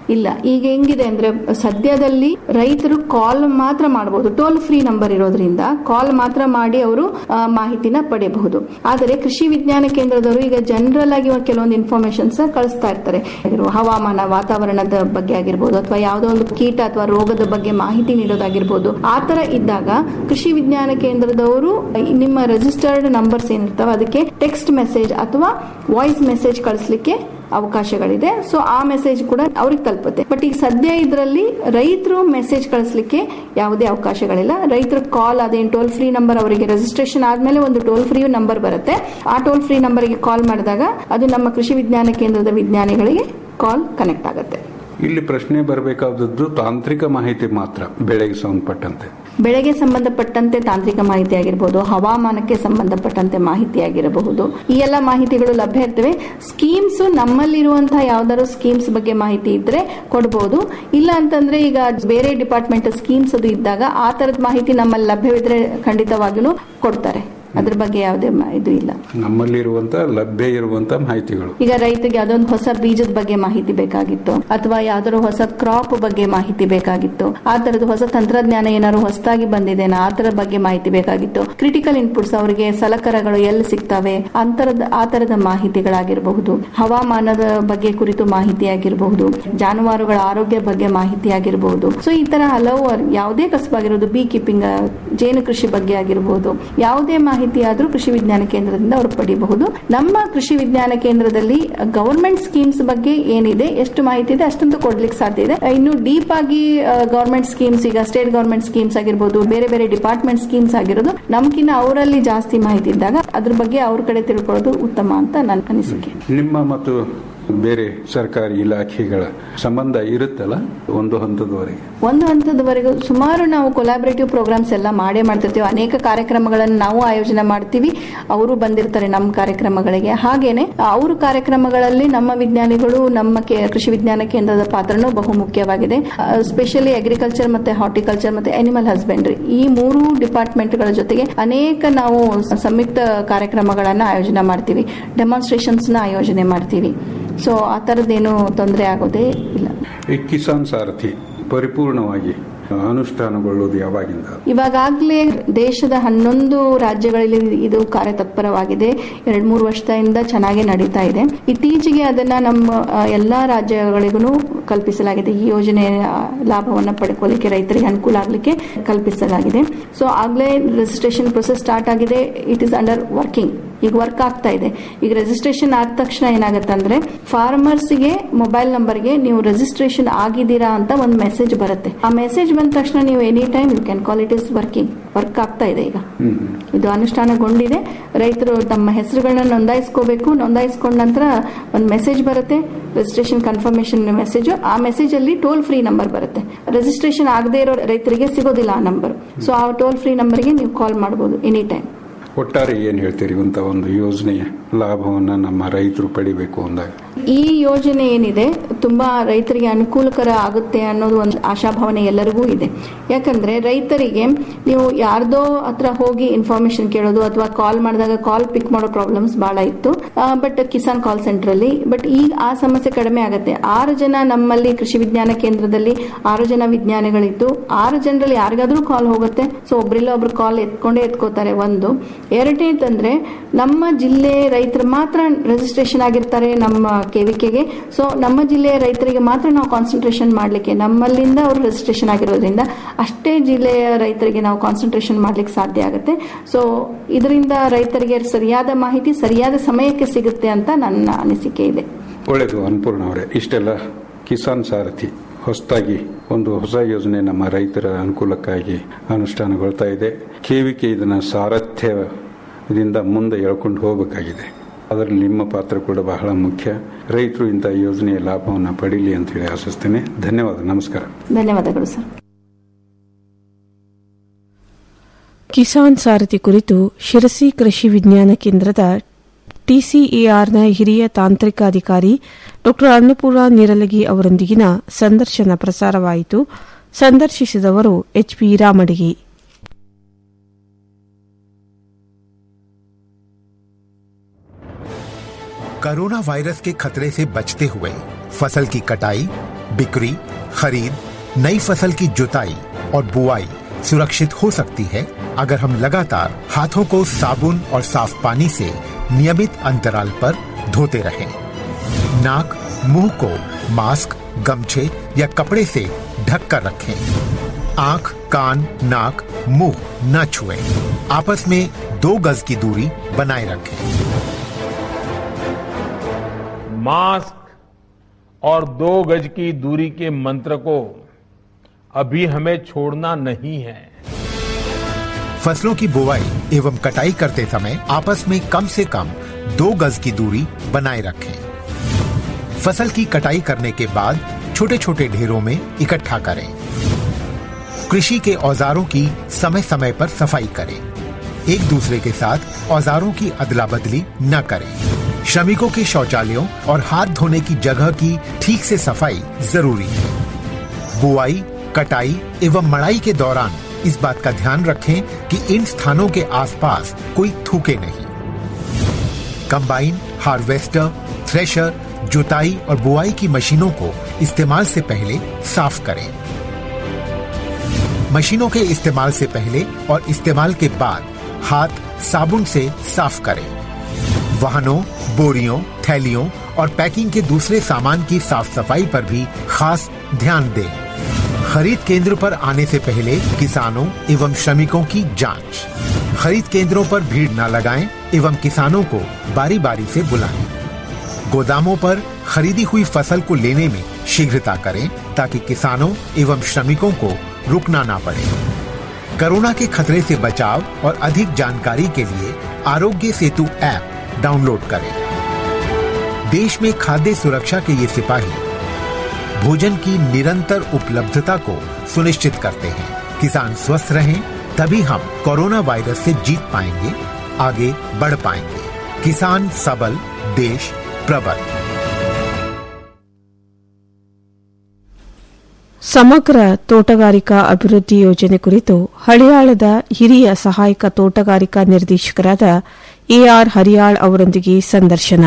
ಇಲ್ಲ ಈಗ ಹೆಂಗಿದೆ ಅಂದ್ರೆ ಸದ್ಯದಲ್ಲಿ ರೈತರು ಕಾಲ್ ಮಾತ್ರ ಮಾಡಬಹುದು ಟೋಲ್ ಫ್ರೀ ನಂಬರ್ ಇರೋದ್ರಿಂದ ಕಾಲ್ ಮಾತ್ರ ಮಾಡಿ ಅವರು ಆ, ಮಾಹಿತಿನ ಪಡೆಯಬಹುದು ಆದರೆ ಕೃಷಿ ವಿಜ್ಞಾನ ಕೇಂದ್ರದವರು ಈಗ ಜನರಲ್ ಆಗಿ ಒಂದ್ ಕೆಲವೊಂದು ಇನ್ಫಾರ್ಮೇಶನ್ಸ್ ಕಳಿಸ್ತಾ ಇರ್ತಾರೆ ಆಗಿರುವ ಹವಾಮಾನ ವಾತಾವರಣದ ಬಗ್ಗೆ ಆಗಿರ್ಬೋದು ಅಥವಾ ಯಾವುದೋ ಒಂದು ಕೀಟ ಅಥವಾ ರೋಗದ ಬಗ್ಗೆ ಮಾಹಿತಿ ನೀಡೋದಾಗಿರ್ಬೋದು ಆ ತರ ಇದ್ದಾಗ ಕೃಷಿ ವಿಜ್ಞಾನ ಕೇಂದ್ರದವರು ನಿಮ್ಮ ರಿಜಿಸ್ಟರ್ಡ್ ನಂಬರ್ಸ್ ಏನಿರ್ತಾವೆ ಅದಕ್ಕೆ ಟೆಕ್ಸ್ಟ್ ಮೆಸೇಜ್ ಅಥವಾ ವಾಯ್ಸ್ ಮೆಸೇಜ್ ಕಳಿಸ್ಲಿಕ್ಕೆ ಅವಕಾಶಗಳಿದೆ ಸೊ ಆ ಮೆಸೇಜ್ ಕೂಡ ಅವ್ರಿಗೆ ತಲುಪುತ್ತೆ ಬಟ್ ಈಗ ಸದ್ಯ ಇದರಲ್ಲಿ ರೈತರು ಮೆಸೇಜ್ ಕಳಿಸ್ಲಿಕ್ಕೆ ಯಾವುದೇ ಅವಕಾಶಗಳಿಲ್ಲ ರೈತರ ಕಾಲ್ ಅದೇನು ಟೋಲ್ ಫ್ರೀ ನಂಬರ್ ಅವರಿಗೆ ರಿಜಿಸ್ಟ್ರೇಷನ್ ಆದ್ಮೇಲೆ ಒಂದು ಟೋಲ್ ಫ್ರೀ ನಂಬರ್ ಬರುತ್ತೆ ಆ ಟೋಲ್ ಫ್ರೀ ನಂಬರ್ಗೆ ಕಾಲ್ ಮಾಡಿದಾಗ ಅದು ನಮ್ಮ ಕೃಷಿ ವಿಜ್ಞಾನ ಕೇಂದ್ರದ ವಿಜ್ಞಾನಿಗಳಿಗೆ ಕಾಲ್ ಕನೆಕ್ಟ್ ಆಗುತ್ತೆ ಇಲ್ಲಿ ಪ್ರಶ್ನೆ ಬರಬೇಕಾದದ್ದು ತಾಂತ್ರಿಕ ಮಾಹಿತಿ ಮಾತ್ರ ಬೆಳೆಗೆ ಸಂಬಂಧಪಟ್ಟಂತೆ ಬೆಳೆಗೆ ಸಂಬಂಧಪಟ್ಟಂತೆ ತಾಂತ್ರಿಕ ಮಾಹಿತಿ ಆಗಿರಬಹುದು ಹವಾಮಾನಕ್ಕೆ ಸಂಬಂಧಪಟ್ಟಂತೆ ಮಾಹಿತಿ ಆಗಿರಬಹುದು ಈ ಎಲ್ಲ ಮಾಹಿತಿಗಳು ಲಭ್ಯ ಇರ್ತವೆ ಸ್ಕೀಮ್ಸ್ ನಮ್ಮಲ್ಲಿರುವಂತಹ ಯಾವ್ದಾದ್ರು ಸ್ಕೀಮ್ಸ್ ಬಗ್ಗೆ ಮಾಹಿತಿ ಇದ್ರೆ ಕೊಡಬಹುದು ಇಲ್ಲ ಅಂತಂದ್ರೆ ಈಗ ಬೇರೆ ಡಿಪಾರ್ಟ್ಮೆಂಟ್ ಸ್ಕೀಮ್ಸ್ ಅದು ಇದ್ದಾಗ ಆ ತರದ ಮಾಹಿತಿ ನಮ್ಮಲ್ಲಿ ಲಭ್ಯವಿದ್ರೆ ಖಂಡಿತವಾಗಿಯೂ ಕೊಡ್ತಾರೆ ಅದ್ರ ಬಗ್ಗೆ ಯಾವುದೇ ಮ- ಇದು ಇಲ್ಲ ನಮ್ಮಲ್ಲಿರುವಂತ ಲಭ್ಯ ಇರುವಂತ ಮಾಹಿತಿಗಳು ಈಗ ರೈತರಿಗೆ ಅದೊಂದು ಹೊಸ ಬೀಜದ ಬಗ್ಗೆ ಮಾಹಿತಿ ಬೇಕಾಗಿತ್ತು ಅಥವಾ ಯಾವ್ದಾದ್ರು ಹೊಸ ಕ್ರಾಪ್ ಬಗ್ಗೆ ಮಾಹಿತಿ ಬೇಕಾಗಿತ್ತು ಆ ತರದ ಹೊಸ ತಂತ್ರಜ್ಞಾನ ಏನಾದ್ರು ಹೊಸದಾಗಿ ಬಂದಿದೆನಾ ಆ ತರದ ಬಗ್ಗೆ ಮಾಹಿತಿ ಬೇಕಾಗಿತ್ತು ಕ್ರಿಟಿಕಲ್ ಇನ್ಪುಟ್ಸ್ ಅವರಿಗೆ ಸಲಕರಣೆಗಳು ಎಲ್ಲಿ ಸಿಗ್ತವೆ ಅಂತರದ ಆ ತರದ ಮಾಹಿತಿಗಳಾಗಿರಬಹುದು ಹವಾಮಾನದ ಬಗ್ಗೆ ಕುರಿತು ಮಾಹಿತಿ ಆಗಿರಬಹುದು ಜಾನುವಾರುಗಳ ಆರೋಗ್ಯ ಬಗ್ಗೆ ಮಾಹಿತಿ ಆಗಿರಬಹುದು ಸೊ ಈ ತರ ಹಲವು ಯಾವುದೇ ಕಸಬಾಗಿರೋದು ಬೀ ಕೀಪಿಂಗ್ ಜೇನು ಕೃಷಿ ಬಗ್ಗೆ ಆಗಿರಬಹುದು ಯಾವುದೇ ಮಾಹಿತಿ ಆದ್ರೂ ಕೃಷಿ ವಿಜ್ಞಾನ ಕೇಂದ್ರದಿಂದ ಅವರು ಪಡಿಬಹುದು ನಮ್ಮ ಕೃಷಿ ವಿಜ್ಞಾನ ಕೇಂದ್ರದಲ್ಲಿ ಗವರ್ಮೆಂಟ್ ಸ್ಕೀಮ್ಸ್ ಬಗ್ಗೆ ಏನಿದೆ ಎಷ್ಟು ಮಾಹಿತಿ ಇದೆ ಅಷ್ಟೊಂದು ಕೊಡ್ಲಿಕ್ಕೆ ಸಾಧ್ಯ ಇದೆ ಇನ್ನು ಡೀಪ್ ಆಗಿ ಗವರ್ಮೆಂಟ್ ಸ್ಕೀಮ್ಸ್ ಈಗ ಸ್ಟೇಟ್ ಗವರ್ಮೆಂಟ್ ಸ್ಕೀಮ್ಸ್ ಆಗಿರ್ಬೋದು ಬೇರೆ ಬೇರೆ ಡಿಪಾರ್ಟ್ಮೆಂಟ್ ಸ್ಕೀಮ್ಸ್ ಆಗಿರೋದು ನಮ್ಕಿನ್ನ ಅವರಲ್ಲಿ ಜಾಸ್ತಿ ಮಾಹಿತಿ ಇದ್ದಾಗ ಅದ್ರ ಬಗ್ಗೆ ಅವ್ರ ಕಡೆ ತಿಳ್ಕೊಳ್ಳೋದು ಉತ್ತಮ ಅಂತ ನನ್ನ ಅನಿಸಿಕೆ ನಿಮ್ಮ ಮತ್ತು ಬೇರೆ ಸರ್ಕಾರಿ ಇಲಾಖೆಗಳ ಸಂಬಂಧ ಇರುತ್ತಲ್ಲ ಒಂದು ಹಂತದವರೆಗೆ ಒಂದು ಹಂತದವರೆಗೂ ಸುಮಾರು ನಾವು ಕೊಲಾಬರೇಟಿವ್ ಪ್ರೋಗ್ರಾಮ್ಸ್ ಎಲ್ಲ ಮಾಡೇ ಮಾಡ್ತಿರ್ತೀವಿ ಅನೇಕ ಕಾರ್ಯಕ್ರಮಗಳನ್ನು ನಾವು ಆಯೋಜನೆ ಮಾಡ್ತೀವಿ ಅವರು ಬಂದಿರ್ತಾರೆ ನಮ್ಮ ಕಾರ್ಯಕ್ರಮಗಳಿಗೆ ಹಾಗೇನೆ ಅವ್ರ ಕಾರ್ಯಕ್ರಮಗಳಲ್ಲಿ ನಮ್ಮ ವಿಜ್ಞಾನಿಗಳು ನಮ್ಮ ಕೇ- ಕೃಷಿ ವಿಜ್ಞಾನ ಕೇಂದ್ರದ ಪಾತ್ರನೂ ಬಹು ಮುಖ್ಯವಾಗಿದೆ ಸ್ಪೆಷಲಿ ಅಗ್ರಿಕಲ್ಚರ್ ಮತ್ತೆ ಹಾರ್ಟಿಕಲ್ಚರ್ ಮತ್ತೆ ಅನಿಮಲ್ ಹಸ್ಬೆಂಡ್ರಿ ಈ ಮೂರು ಡಿಪಾರ್ಟ್ಮೆಂಟ್ಗಳ ಜೊತೆಗೆ ಅನೇಕ ನಾವು ಸಂಯುಕ್ತ ಕಾರ್ಯಕ್ರಮಗಳನ್ನ ಆಯೋಜನೆ ಮಾಡ್ತೀವಿ ಡೆಮಾನ್ಸ್ಟ್ರೇಷನ್ಸ್ ನ ಆಯೋಜನೆ ಮಾಡ್ತೀವಿ ಸೊ ಆ ಥರದ್ದೇನು ತೊಂದರೆ ಆಗೋದೇ ಇಲ್ಲ ಈ ಕಿಸಾನ್ ಸಾರಥಿ ಪರಿಪೂರ್ಣವಾಗಿ ಅನುಷ್ಠಾನಗೊಳ್ಳುವುದು ಯಾವಾಗಿಂದ ಇವಾಗಲೇ ದೇಶದ ಹನ್ನೊಂದು ರಾಜ್ಯಗಳಲ್ಲಿ ಇದು ಕಾರ್ಯತತ್ಪರವಾಗಿದೆ ಎರಡ್ ಮೂರು ವರ್ಷದಿಂದ ಚೆನ್ನಾಗಿ ನಡೀತಾ ಇದೆ ಇತ್ತೀಚೆಗೆ ಅದನ್ನ ನಮ್ಮ ಆ, ಎಲ್ಲಾ ರಾಜ್ಯಗಳಿಗೂ ಕಲ್ಪಿಸಲಾಗಿದೆ ಈ ಯೋಜನೆಯ ಲಾಭವನ್ನು ಪಡ್ಕೊಳ್ಳಿಕ್ಕೆ ರೈತರಿಗೆ ಅನುಕೂಲ ಆಗಲಿಕ್ಕೆ ಕಲ್ಪಿಸಲಾಗಿದೆ ಸೊ ಆಗ್ಲೇ ರಿಜಿಸ್ಟ್ರೇಷನ್ ಪ್ರೊಸೆಸ್ ಸ್ಟಾರ್ಟ್ ಆಗಿದೆ ಇಟ್ ಇಸ್ ಅಂಡರ್ ವರ್ಕಿಂಗ್ ಈಗ ವರ್ಕ್ ಆಗ್ತಾ ಇದೆ ಈಗ ರಿಜಿಸ್ಟ್ರೇಷನ್ ಆದ ತಕ್ಷಣ ಏನಾಗುತ್ತೆ ಅಂದ್ರೆ ಫಾರ್ಮರ್ಸ್ಗೆ ಮೊಬೈಲ್ ನಂಬರ್ಗೆ ನೀವು ರಿಜಿಸ್ಟ್ರೇಷನ್ ಆಗಿದ್ದೀರಾ ಅಂತ ಒಂದು ಮೆಸೇಜ್ ಬರುತ್ತೆ ಆ ಮೆಸೇಜ್ ಬಂದ ತಕ್ಷಣ ನೀವು any time you can call it is working work ಆಗ್ತಾ ಇದೆ ಈಗ ಇದು ಅನುಷ್ಠಾನಗೊಂಡಿದೆ ರೈತರು ತಮ್ಮ ಹೆಸರುಗಳನ್ನ ನೋಂದಾಯಿಸ್ಕೋಬೇಕು ನೋಂದಾಯಿಸ್ಕೊಂಡ ನಂತರ ಒಂದು ಮೆಸೇಜ್ ಬರುತ್ತೆ ರಿಜಿಸ್ಟ್ರೇಷನ್ ಕನ್ಫರ್ಮೇಶನ್ ಮೆಸೇಜ್ ಆ ಮೆಸೇಜ್ ಅಲ್ಲಿ ಟೋಲ್ ಫ್ರೀ ನಂಬರ್ ಬರುತ್ತೆ ರಿಜಿಸ್ಟ್ರೇಷನ್ ಆಗದೇ ಇರೋ ರೈತರಿಗೆ ಸಿಗೋದಿಲ್ಲ ಆ ನಂಬರ್ ಸೊ ಆ ಟೋಲ್ ಫ್ರೀ ನಂಬರ್ಗೆ ನೀವು ಕಾಲ್ ಮಾಡಬಹುದು ಎನಿ ಟೈಮ್ ಒಟ್ಟಾರೆ ಏನ್ ಹೇಳ್ತೀರಿ ಅಂತ ಒಂದು ಯೋಜನೆಯ ಲಾಭವನ್ನ ನಮ್ಮ ರೈತರು ಪಡಿಬೇಕು ಅಂದಾಗ ಈ ಯೋಜನೆ ಏನಿದೆ ತುಂಬಾ ರೈತರಿಗೆ ಅನುಕೂಲಕರ ಆಗುತ್ತೆ ಅನ್ನೋದು ಒಂದು ಆಶಾಭಾವನೆ ಎಲ್ಲರಿಗೂ ಇದೆ ಯಾಕಂದ್ರೆ ರೈತರಿಗೆ ನೀವು ಯಾರ್ದೋ ಹತ್ರ ಹೋಗಿ ಇನ್ಫಾರ್ಮೇಶನ್ ಕೇಳೋದು ಅಥವಾ ಕಾಲ್ ಮಾಡಿದಾಗ ಕಾಲ್ ಪಿಕ್ ಮಾಡೋ ಪ್ರಾಬ್ಲಮ್ಸ್ ಬಹಳ ಇತ್ತು ಬಟ್ ಕಿಸಾನ್ ಕಾಲ್ ಸೆಂಟರ್ ಅಲ್ಲಿ ಬಟ್ ಈಗ ಆ ಸಮಸ್ಯೆ ಕಡಿಮೆ ಆಗುತ್ತೆ ಆರು ಜನ ನಮ್ಮಲ್ಲಿ ಕೃಷಿ ವಿಜ್ಞಾನ ಕೇಂದ್ರದಲ್ಲಿ ಆರು ಜನ ವಿಜ್ಞಾನಿಗಳಿದ್ದು ಆರು ಜನರಲ್ಲಿ ಯಾರಿಗಾದ್ರೂ ಕಾಲ್ ಹೋಗುತ್ತೆ ಸೊ ಒಬ್ರಿಲ್ಲ ಒಬ್ರು ಕಾಲ್ ಎತ್ಕೊಂಡೇ ಎತ್ಕೋತಾರೆ ಒಂದು ಎರಡನೇದಂದ್ರೆ ನಮ್ಮ ಜಿಲ್ಲೆ ರೈತರು ಮಾತ್ರ ರಿಜಿಸ್ಟ್ರೇಷನ್ ಆಗಿರ್ತಾರೆ ನಮ್ಮ ಕೆವಿಕೆಗೆ ಸೊ ನಮ್ಮ ಜಿಲ್ಲೆಯ ರೈತರಿಗೆ ಮಾತ್ರ ನಾವು ಕಾನ್ಸಂಟ್ರೇಷನ್ ಮಾಡಲಿಕ್ಕೆ ನಮ್ಮಲ್ಲಿಂದ ಅವರು ರಿಜಿಸ್ಟ್ರೇಷನ್ ಆಗಿರೋದ್ರಿಂದ ಅಷ್ಟೇ ಜಿಲ್ಲೆಯ ರೈತರಿಗೆ ನಾವು ಕಾನ್ಸಂಟ್ರೇಷನ್ ಮಾಡ್ಲಿಕ್ಕೆ ಸಾಧ್ಯ ಆಗುತ್ತೆ ಸೊ ಇದರಿಂದ ರೈತರಿಗೆ ಸರಿಯಾದ ಮಾಹಿತಿ ಸರಿಯಾದ ಸಮಯಕ್ಕೆ ಸಿಗುತ್ತೆ ಅಂತ ನನ್ನ ಅನಿಸಿಕೆ ಇದೆ ಒಳ್ಳೆಯದು ಅನ್ನಪೂರ್ಣ ಅವರೇ ಇಷ್ಟೆಲ್ಲ ಕಿಸಾನ್ ಸಾರಥಿ ಹೊಸದಾಗಿ ಒಂದು ಹೊಸ ಯೋಜನೆ ನಮ್ಮ ರೈತರ ಅನುಕೂಲಕ್ಕಾಗಿ ಅನುಷ್ಠಾನಗೊಳ್ತಾ ಇದೆ ಕೆವಿಕೆ ಇದನ್ನ ಸಾರಥ್ಯದಿಂದ ಮುಂದೆ ಎಳ್ಕೊಂಡು ಹೋಗಬೇಕಾಗಿದೆ ಅದರಲ್ಲಿ ನಿಮ್ಮ ಪಾತ್ರ ಕೂಡ ಬಹಳ ಮುಖ್ಯ ರೈತರು ಇಂಥ ಯೋಜನೆಯ ಲಾಭವನ್ನು ಪಡೀಲಿ ಅಂತ ಹೇಳಿ ಆಶಿಸ್ತೇನೆ ಧನ್ಯವಾದ ನಮಸ್ಕಾರ ಧನ್ಯವಾದಗಳು ಸರ್ ಕಿಸಾನ್ ಸಾರಥಿ ಕುರಿತು ಶಿರಸಿ ಕೃಷಿ ವಿಜ್ಞಾನ ಕೇಂದ್ರದ ಟಿಸಿಎಆರ್ನ ಹಿರಿಯ ತಾಂತ್ರಿಕ ಅಧಿಕಾರಿ ಡಾ ಅನ್ನಪೂರ್ಣ ನಿರಲಗಿ ಅವರೊಂದಿಗಿನ ಸಂದರ್ಶನ ಪ್ರಸಾರವಾಯಿತು ಸಂದರ್ಶಿಸಿದವರು ಎಚ್ಪಿ ರಾಮಡಿಗೆ कोरोना वायरस के खतरे से बचते हुए फसल की कटाई बिक्री खरीद नई फसल की जुताई और बुआई सुरक्षित हो सकती है अगर हम लगातार हाथों को साबुन और साफ पानी से नियमित अंतराल पर धोते रहें। नाक मुंह को मास्क गमछे या कपड़े से ढक कर रखें आंख कान नाक मुंह न छुएं। आपस में दो गज की दूरी बनाए रखें मास्क और दो गज की दूरी के मंत्र को अभी हमें छोड़ना नहीं है फसलों की बुवाई एवं कटाई करते समय आपस में कम से कम दो गज की दूरी बनाए रखें फसल की कटाई करने के बाद छोटे छोटे ढेरों में इकट्ठा करें कृषि के औजारों की समय समय पर सफाई करें एक दूसरे के साथ औजारों की अदला बदली न करें श्रमिकों के शौचालयों और हाथ धोने की जगह की ठीक से सफाई जरूरी है बुआई कटाई एवं मड़ाई के दौरान इस बात का ध्यान रखें कि इन स्थानों के आसपास कोई थूके नहीं कंबाइन हार्वेस्टर थ्रेशर जुताई और बुआई की मशीनों को इस्तेमाल से पहले साफ करें मशीनों के इस्तेमाल से पहले और इस्तेमाल के बाद हाथ साबुन से साफ करें वाहनों बोरियों थैलियों और पैकिंग के दूसरे सामान की साफ सफाई पर भी खास ध्यान दें खरीद केंद्र पर आने से पहले किसानों एवं श्रमिकों की जांच खरीद केंद्रों पर भीड़ न लगाएं एवं किसानों को बारी बारी से बुलाएं गोदामों पर खरीदी हुई फसल को लेने में शीघ्रता करें ताकि किसानों एवं श्रमिकों को रुकना ना पड़े कोरोना के खतरे से बचाव और अधिक जानकारी के लिए आरोग्य सेतु ऐप डाउनलोड करें देश में खाद्य सुरक्षा के ये सिपाही भोजन की निरंतर उपलब्धता को सुनिश्चित करते हैं किसान स्वस्थ रहें तभी हम कोरोना वायरस से जीत पाएंगे आगे बढ़ पाएंगे किसान सबल देश प्रबल ಸಮಗ್ರ ತೋಟಗಾರಿಕಾ ಅಭಿವೃದ್ಧಿ ಯೋಜನೆ ಕುರಿತು ಹಳಿಯಾಳದ ಹಿರಿಯ ಸಹಾಯಕ ತೋಟಗಾರಿಕಾ ನಿರ್ದೇಶಕರಾದ ಎಆರ್ ಹರಿಯಾಳ್ ಅವರೊಂದಿಗೆ ಸಂದರ್ಶನ